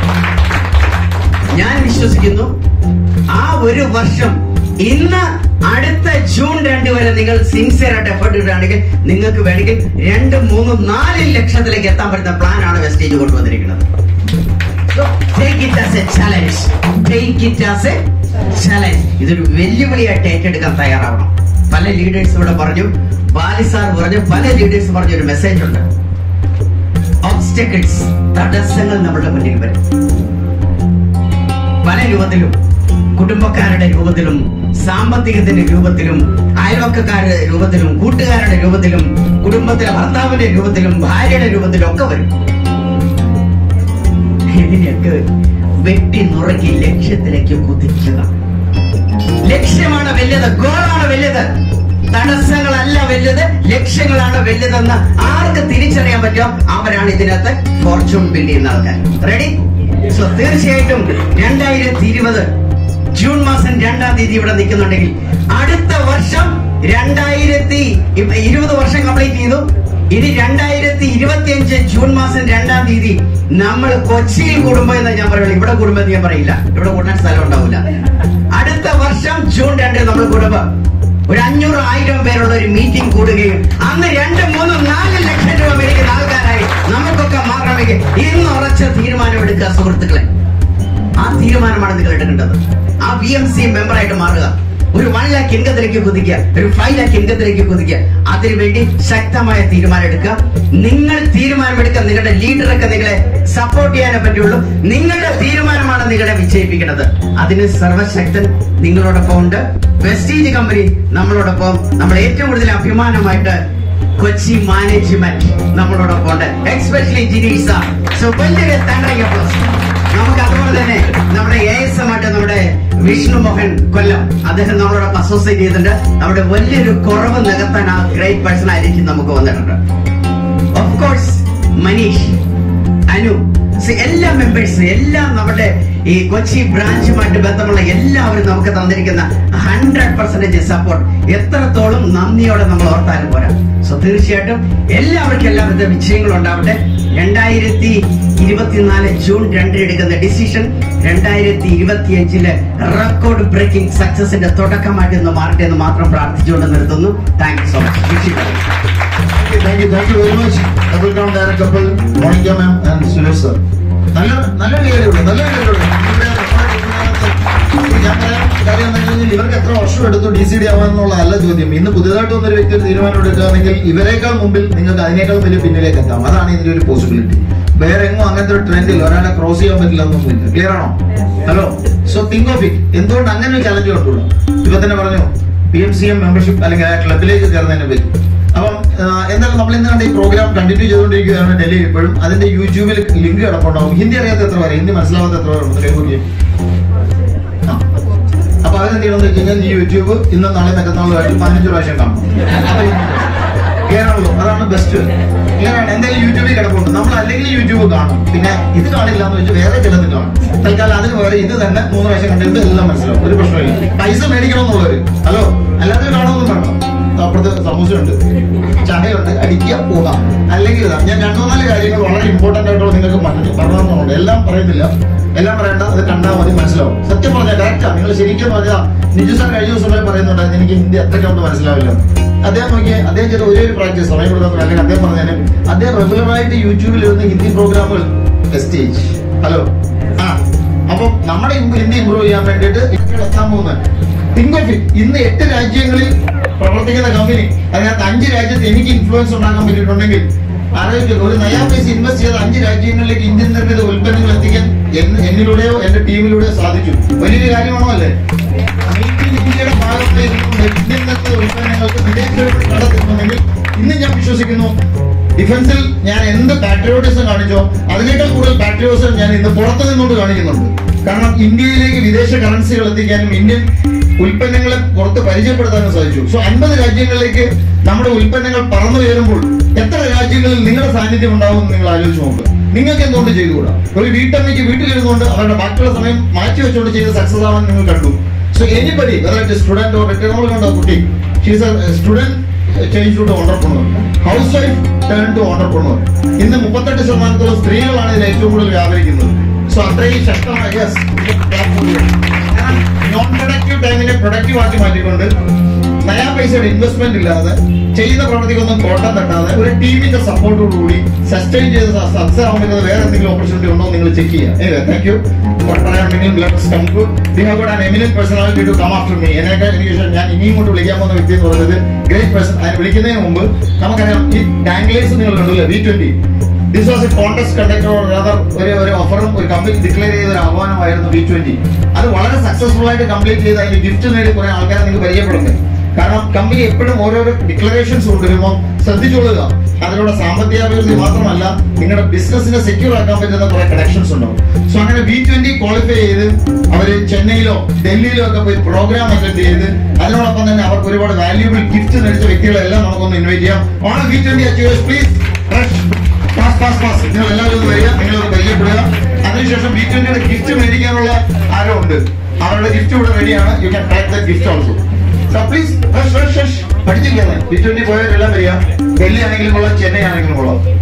ഞാൻ വിശ്വസിക്കുന്നു ആ ഒരു വർഷം ഇന്ന് അടുത്ത ജൂൺ രണ്ട് വരെ നിങ്ങൾ സിൻസിയർ ആയിട്ട് എഫേർട്ട് ഇടുകയാണെങ്കിൽ നിങ്ങൾക്ക് വേണമെങ്കിൽ രണ്ട് മൂന്ന് നാല് ലക്ഷത്തിലേക്ക് എത്താൻ പറ്റുന്ന പ്ലാൻ ആണ് വെസ്റ്റേജ് കൊണ്ടുവന്നിരിക്കുന്നത് Take it as a challenge. Take it as a challenge. ഇതൊരു വെല്ലുവിളിയായിട്ട് ഏറ്റെടുക്കാൻ തയ്യാറാവണം പല ലീഡേഴ്സ് ഇവിടെ പറഞ്ഞു ബാലി സാർ പറഞ്ഞു പല ലീഡേഴ്സ് പറഞ്ഞ ഒരു മെസ്സേജ് ഉണ്ട് ഓബ്സ്റ്റക്കിൾസ് തടസ്സങ്ങൾ നമ്മുടെ മുന്നിൽ വരും പല രൂപത്തിലും കുടുംബക്കാരുടെ രൂപത്തിലും സാമ്പത്തികത്തിന്റെ രൂപത്തിലും അയൽവക്കക്കാരുടെ രൂപത്തിലും കൂട്ടുകാരുടെ രൂപത്തിലും കുടുംബത്തിലെ ഭർത്താവിന്റെ രൂപത്തിലും ഭാര്യയുടെ രൂപത്തിലും ഒക്കെ വരും ഇതിനെയൊക്കെ വെട്ടി നുറുക്കി ലക്ഷ്യത്തിലേക്ക് കുതിക്കുക ലക്ഷ്യമാണ് വലുത് ഗോളാണ് വലുത് തടസ്സങ്ങളല്ല വലുത് ലക്ഷ്യങ്ങളാണ് വലുതെന്ന് ആർക്ക് തിരിച്ചറിയാൻ പറ്റുമോ അവരാണ് ഇതിനകത്ത് ഫോർച്യൂൺ ബിൽഡ് ചെയ്യുന്ന ആൾക്കാർ റെഡി സോ തീർച്ചയായിട്ടും രണ്ടായിരത്തി ഇരുപത് ജൂൺ മാസം രണ്ടാം തീയതി ഇവിടെ നിൽക്കുന്നുണ്ടെങ്കിൽ അടുത്ത വർഷം രണ്ടായിരത്തി ഇപ്പ- ഇരുപത് വർഷം കംപ്ലീറ്റ് ചെയ്തു ഇനി രണ്ടായിരത്തി ഇരുപത്തി അഞ്ച് ജൂൺ മാസം രണ്ടാം തീയതി നമ്മൾ കൊച്ചിയിൽ കൂടുമ്പോ എന്ന് ഞാൻ പറയുള്ളൂ ഇവിടെ കൂടുമ്പോ എന്ന് ഞാൻ പറയില്ല ഇവിടെ കൂടാൻ സ്ഥലം ഉണ്ടാവില്ല അടുത്ത വർഷം ജൂൺ രണ്ടിന് നമ്മൾ കൂടുമ്പോ ഒരു അഞ്ഞൂറ് ആയിരം പേരുള്ള ഒരു മീറ്റിംഗ് കൂടുകയും അന്ന് രണ്ട് മൂന്ന് നാല് ലക്ഷം രൂപ മേടിക്കുന്ന ആൾക്കാരായി നമുക്കൊക്കെ മാറണമെങ്കിൽ ഇന്ന് ഉറച്ച തീരുമാനം എടുക്കുക സുഹൃത്തുക്കളെ ആ തീരുമാനമാണ് നിങ്ങൾ എടുക്കേണ്ടത് ആ ബി എം സി മെമ്പറായിട്ട് മാറുക ഒരു വൺ ലാക്ക് ഇൻകത്തിലേക്ക് കുതിക്കുക ഒരു ഫൈവ് ലാക്ക് ഇൻകത്തിലേക്ക് കുതിക്കുക അതിനുവേണ്ടി ശക്തമായ തീരുമാനം എടുക്കുക നിങ്ങൾ തീരുമാനമെടുക്കുക നിങ്ങളുടെ ലീഡറൊക്കെ നിങ്ങളെ സപ്പോർട്ട് ചെയ്യാനേ പറ്റുള്ളൂ നിങ്ങളുടെ തീരുമാനമാണ് നിങ്ങളെ വിജയിപ്പിക്കുന്നത് അതിന് സർവശക്തൻ നിങ്ങളോടൊപ്പം ഉണ്ട് വെസ്റ്റീജ് കമ്പനി നമ്മളോടൊപ്പം നമ്മൾ ഏറ്റവും കൂടുതൽ അഭിമാനമായിട്ട് കൊച്ചി മാനേജ്മെന്റ് നമ്മളോടൊപ്പം ഉണ്ട് എക്സ്പെഷ്യലി ജിനീഷ് സാർ സോ വലിയൊരു തണ്ടറിയ പ്ലസ് നമുക്ക് അതുപോലെ തന്നെ നമ്മുടെ എ എസ് എം ആയിട്ട് നമ്മുടെ വിഷ്ണു മോഹൻ കൊല്ലം അദ്ദേഹം നമ്മളോടൊപ്പം അസോസിയേറ്റ് ചെയ്തിട്ടുണ്ട് നമ്മുടെ വലിയൊരു കുറവ് നികത്താൻ ആ ഗ്രേറ്റ് പേഴ്സൺ ആയിരിക്കും നമുക്ക് വന്നിട്ടുണ്ട് of course Manish Anu See, എല്ലാ മെമ്പേഴ്സ് എല്ലാം നമ്മുടെ ഈ കൊച്ചി ബ്രാഞ്ചുമായിട്ട് ബന്ധമുള്ള എല്ലാവരും നമുക്ക് തന്നിരിക്കുന്ന ഹൺഡ്രഡ് പെർസെന്റേജ് സപ്പോർട്ട് എത്രത്തോളം നന്ദിയോടെ നമ്മൾ ഓർത്താലും പോരാ സോ തീർച്ചയായിട്ടും എല്ലാവർക്കും എല്ലാവിധ വിജയങ്ങളും ഉണ്ടാവട്ടെ രണ്ടായിരത്തി ഇരുപത്തിനാല് ജൂൺ രണ്ടിന് എടുക്കുന്ന ഡിസിഷൻ രണ്ടായിരത്തി ഇരുപത്തി അഞ്ചിലെ റെക്കോർഡ് ബ്രേക്കിംഗ് സക്സസിന്റെ തുടക്കമായിട്ട് ഇന്ന് മാറട്ടെ എന്ന് മാത്രം പ്രാർത്ഥിച്ചുകൊണ്ട് നിർത്തുന്നു thank you so much thank you thank you very much double crown direct couple Monica ma'am and Suresh sir നല്ല നല്ലൊരു കാര്യമുള്ളൂ നല്ലൊരു കാര്യമുള്ളൂ ഇവിടെ നമ്മുടെ ഞാൻ പറയാൻ കാര്യം എന്താ കഴിഞ്ഞാൽ ഇവർക്ക് എത്ര വർഷം എടുത്തു ഡി സി ഡി ആവാന്നുള്ളതല്ല ചോദ്യം ഇന്ന് പുതിയതായിട്ട് വന്നൊരു വ്യക്തി ഒരു തീരുമാനം എടുക്കുകയാണെങ്കിൽ ഇവരെക്കാൾ മുമ്പിൽ നിങ്ങൾക്ക് അതിനേക്കാൾ വലിയ പിന്നിലേക്ക് എത്താം അതാണ് ഇതിന്റെ ഒരു പോസിബിലിറ്റി വേറെ എങ്ങും അങ്ങനത്തെ ഒരു ട്രെൻഡിൽ ഒരാളെ ക്രോസ് ചെയ്യാൻ പറ്റില്ല എന്നൊന്നുമില്ല ക്ലിയർ ആണോ hello so think of it എന്തുകൊണ്ട് അങ്ങനെ ഒരു ചലഞ്ച് കൊണ്ടുള്ളൂ ഇപ്പൊ തന്നെ പറഞ്ഞു P M C M membership അല്ലെങ്കിൽ ആ ക്ലബിലേക്ക് ചേർന്നതിനെ പറ്റി അപ്പം ആ, എന്തായാലും നമ്മൾ ഇന്ന് കണ്ട ഈ പ്രോഗ്രാം കണ്ടിന്യൂ ചെയ്തുകൊണ്ടിരിക്കുകയാണ് ഡൽഹി ഇപ്പോഴും അതിന്റെ യൂട്യൂബിൽ ലിങ്ക് കിടപ്പുണ്ടാവും ഹിന്ദി അറിയാത്ത എത്ര പേര് ഹിന്ദി മനസ്സിലാവാത്ത എത്ര പേരുണ്ട് കേൾക്കുകയും അപ്പൊ അവരെന്ത് ചെയ്യണമെന്ന് വെച്ച് കഴിഞ്ഞാൽ ഈ യൂട്യൂബ് ഇന്നും നാളെ മറ്റന്നാളുമായിട്ട് പതിനഞ്ച് പ്രാവശ്യം കാണും കേരളൂ അതാണ് ബെസ്റ്റ് ക്ലിയറാണ് എന്തായാലും യൂട്യൂബിൽ കിടപ്പുണ്ട് നമ്മൾ അല്ലെങ്കിൽ യൂട്യൂബ് കാണും പിന്നെ ഇത് കാണില്ല എന്ന് വെച്ച് വേറെ ചിലത് കാണും തൽക്കാലം അതിന് പകരം ഇത് തന്നെ മൂന്ന് പ്രാവശ്യം കണ്ടിട്ട് എല്ലാം മനസ്സിലാവും ഒരു പ്രശ്നമില്ല പൈസ മേടിക്കണമെന്നുള്ളവര് ഹലോ അല്ലാതെ കാണുമൊന്നും വേണ്ട അപ്പുറത്ത് സമൂസയുണ്ട് ചായയുണ്ട് അടിക്കുക പോകാം അല്ലെങ്കിൽ ഇതാ ഞാൻ രണ്ടു നാല് കാര്യങ്ങൾ വളരെ ഇമ്പോർട്ടന്റ് ആയിട്ടുള്ള നിങ്ങൾക്ക് പറഞ്ഞു പറഞ്ഞുണ്ട് എല്ലാം പറയുന്നില്ല എല്ലാം പറയണ്ട അത് കണ്ടാൽ മതി മനസ്സിലാവും സത്യം പറഞ്ഞാൽ കറക്റ്റാ നിങ്ങൾ ശരിക്കും പറഞ്ഞാൽ നിജു സാർ കഴിഞ്ഞ ദിവസം വരെ പറയുന്നുണ്ടായിരുന്നു എനിക്ക് ഹിന്ദി അത്രയ്ക്ക് മനസ്സിലാവില്ല അദ്ദേഹം നോക്കിയേ അദ്ദേഹം ചെയ്ത ഒരേ ഒരു പ്രാക്ടീസ് സമയം കൊടുക്കാൻ അല്ലെങ്കിൽ അദ്ദേഹം പറഞ്ഞാലും അദ്ദേഹം റെഗുലർ ആയിട്ട് യൂട്യൂബിൽ ഇരുന്ന് ഹിന്ദി പ്രോഗ്രാമുകൾ സ്റ്റേജ് ഹലോ ആ അപ്പം നമ്മുടെ ഇമ്പ് ഹിന്ദി ഇമ്പ്രൂവ് ചെയ്യാൻ വേണ്ടിയിട്ട് ഇപ്പോൾ എത്താൻ പോകുന്നത് തിങ്ക് ഓഫ് ഇറ്റ് ഇന്ന് എട്ട് രാജ്യങ്ങളിൽ പ്രവർത്തിക്കുന്ന കമ്പനി അതിനകത്ത് അഞ്ച് രാജ്യത്ത് എനിക്ക് ഇൻഫ്ലുവൻസ് ഉണ്ടാക്കാൻ പറ്റിയിട്ടുണ്ടെങ്കിൽ ആലോചിക്കുക ഒരു നയാ പൈസ ഇൻവെസ്റ്റ് ചെയ്ത അഞ്ച് രാജ്യങ്ങളിലേക്ക് ഇന്ത്യൻ നിർമ്മിത ഉൽപ്പന്നങ്ങൾ എത്തിക്കാൻ എൻ- എന്നിലൂടെയോ എന്റെ ടീമിലൂടെയോ സാധിച്ചു വലിയൊരു കാര്യമാണോ അല്ലേ മെയ്ക്ക് ഇൻ ഇന്ത്യയുടെ ഭാഗത്തായിരുന്നു ഇന്ത്യൻ നിർമ്മിത ഉൽപ്പന്നങ്ങൾക്ക് വിദേശങ്ങളിൽ കടത്തിട്ടുണ്ടെങ്കിൽ ഇന്ന് ഞാൻ വിശ്വസിക്കുന്നു ഡിഫൻസിൽ ഞാൻ എന്ത് പാട്രിയോട്ടിസം കാണിച്ചോ അതിനേക്കാൾ കൂടുതൽ പാട്രിയോട്ടിസം ഞാൻ ഇന്ന് പുറത്തു നിന്നുകൊണ്ട് കാണിക്കുന്നുണ്ട് കാരണം ഇന്ത്യയിലേക്ക് വിദേശ കറൻസികൾ എത്തിക്കാനും ഇന്ത്യൻ ഉൽപ്പന്നങ്ങളെ പുറത്ത് പരിചയപ്പെടുത്താനും സാധിച്ചു സോ അൻപത് രാജ്യങ്ങളിലേക്ക് നമ്മുടെ ഉൽപ്പന്നങ്ങൾ പറന്നു കയറുമ്പോൾ എത്ര രാജ്യങ്ങളിൽ നിങ്ങളുടെ സാന്നിധ്യം ഉണ്ടാവും എന്ന് നിങ്ങൾ ആലോചിച്ച് നോക്കുക നിങ്ങൾക്ക് എന്തുകൊണ്ട് ചെയ്തുകൂടാ ഒരു വീട്ടമ്മയ്ക്ക് വീട്ടിലിരുന്നുകൊണ്ട് അവരുടെ ബാക്കിയുള്ള സമയം മാറ്റി വെച്ചുകൊണ്ട് ചെയ്ത് സക്സസ് ആവാൻ നിങ്ങൾ കണ്ടു സോ എനിബഡി സ്റ്റുഡന്റ് ഓർ നമ്മൾ കണ്ടോ കുട്ടി she's a student change to entrepreneur housewife turn to entrepreneur ഇന്ന് മുപ്പത്തെട്ട് ശതമാനത്തോളം സ്ത്രീകളാണ് ഇതിൽ ഏറ്റവും കൂടുതൽ വ്യാപരിക്കുന്നത് സോ അത്രയും ശക്തമായ യെസ് നോൺ പ്രൊഡക്റ്റീവ് ടൈമിനെ പ്രൊഡക്റ്റീവ് ആക്കി മാറ്റിക്കൊണ്ട് നയാ പൈസയുടെ ഇൻവെസ്റ്റ്മെന്റ് ഇല്ലാതെ ചെയ്യുന്ന പ്രവർത്തിക്കൊന്നും കോട്ടം തട്ടാതെ ഒരു ടീമിന്റെ സപ്പോർട്ടോടുകൂടി സസ്റ്റൈൻ ചെയ്ത് സക്സസ് ആവാൻ പറ്റുന്ന വേറെ എന്തെങ്കിലും ഓപ്പർച്യൂണിറ്റി ഉണ്ടോ എന്ന് നിങ്ങൾ ചെക്ക് ചെയ്യുക താങ്ക് യു പറയാനുണ്ടെങ്കിലും let's conclude we have got an eminent personality to come after me എന്നെയൊക്കെ എനിക്ക് ശേഷം ഞാൻ ഇനിയും കൊണ്ട് വിളിക്കാൻ പോകുന്ന വ്യക്തി എന്ന് പറയുന്നത് ഗ്രേറ്റ് പേഴ്സൺ അതിന് വിളിക്കുന്നതിന് മുമ്പ് നമുക്കറിയാം ഈ ഡാംഗ്ലേഴ്സ് നിങ്ങൾ കണ്ടില്ലേ V twenty this was a contest conductor ഒരു ഒരു ഓഫറും ഒരു കമ്പനി ഡിക്ലെയർ ചെയ്ത ഒരു ആഹ്വാനമായിരുന്നു ബി ട്വന്റി അത് വളരെ സക്സസ്ഫുൾ ആയിട്ട് കംപ്ലീറ്റ് ചെയ്ത് അതിന് ഗിഫ്റ്റ് നേടി കുറെ ആൾക്കാരെ നിങ്ങൾക്ക് പരിചയപ്പെടുന്നത് കാരണം കമ്പനി എപ്പോഴും ഓരോരോ ഡിക്ലറേഷൻസ് കൊണ്ടുവരുമ്പോൾ ശ്രദ്ധിച്ചോളുക അതിലൂടെ സാമ്പത്തിക അഭിവൃദ്ധി മാത്രമല്ല നിങ്ങളുടെ ബിസിനസിനെ സെക്യൂർ ആക്കാൻ പറ്റുന്ന കുറെ കണക്ഷൻസ് ഉണ്ടാവും സോ അങ്ങനെ ബി ട്വന്റി ക്വാളിഫൈ ചെയ്ത് അവര് ചെന്നൈയിലോ ഡൽഹിയിലോ ഒക്കെ പോയി പ്രോഗ്രാം അറ്റൻഡ് ചെയ്ത് അതിനോടൊപ്പം തന്നെ അവർക്ക് ഒരുപാട് വാല്യൂബിൾ ഗിഫ്റ്റ് നേടിച്ച വ്യക്തികളെല്ലാം നമുക്കൊന്ന് ഇൻവൈറ്റ് ചെയ്യാം on B twenty achievers please pass pass pass നിങ്ങൾ എല്ലാവരും ഒന്ന് വരിക നിങ്ങളൊന്ന് പരിചയപ്പെടുക അതിനുശേഷം ബി ട്വന്റിയുടെ ഗിഫ്റ്റ് മേടിക്കാനുള്ള ആരോ ഉണ്ട് അവരുടെ ഗിഫ്റ്റ് ഇവിടെ റെഡിയാണ് you can take the gift also please പഠിച്ചിരിക്കാതെ ടി ട്വന്റി പോയവരെല്ലാം വരിക ഡൽഹി ആണെങ്കിലും കൊള്ളാം ചെന്നൈ ആണെങ്കിലും കൊള്ളാം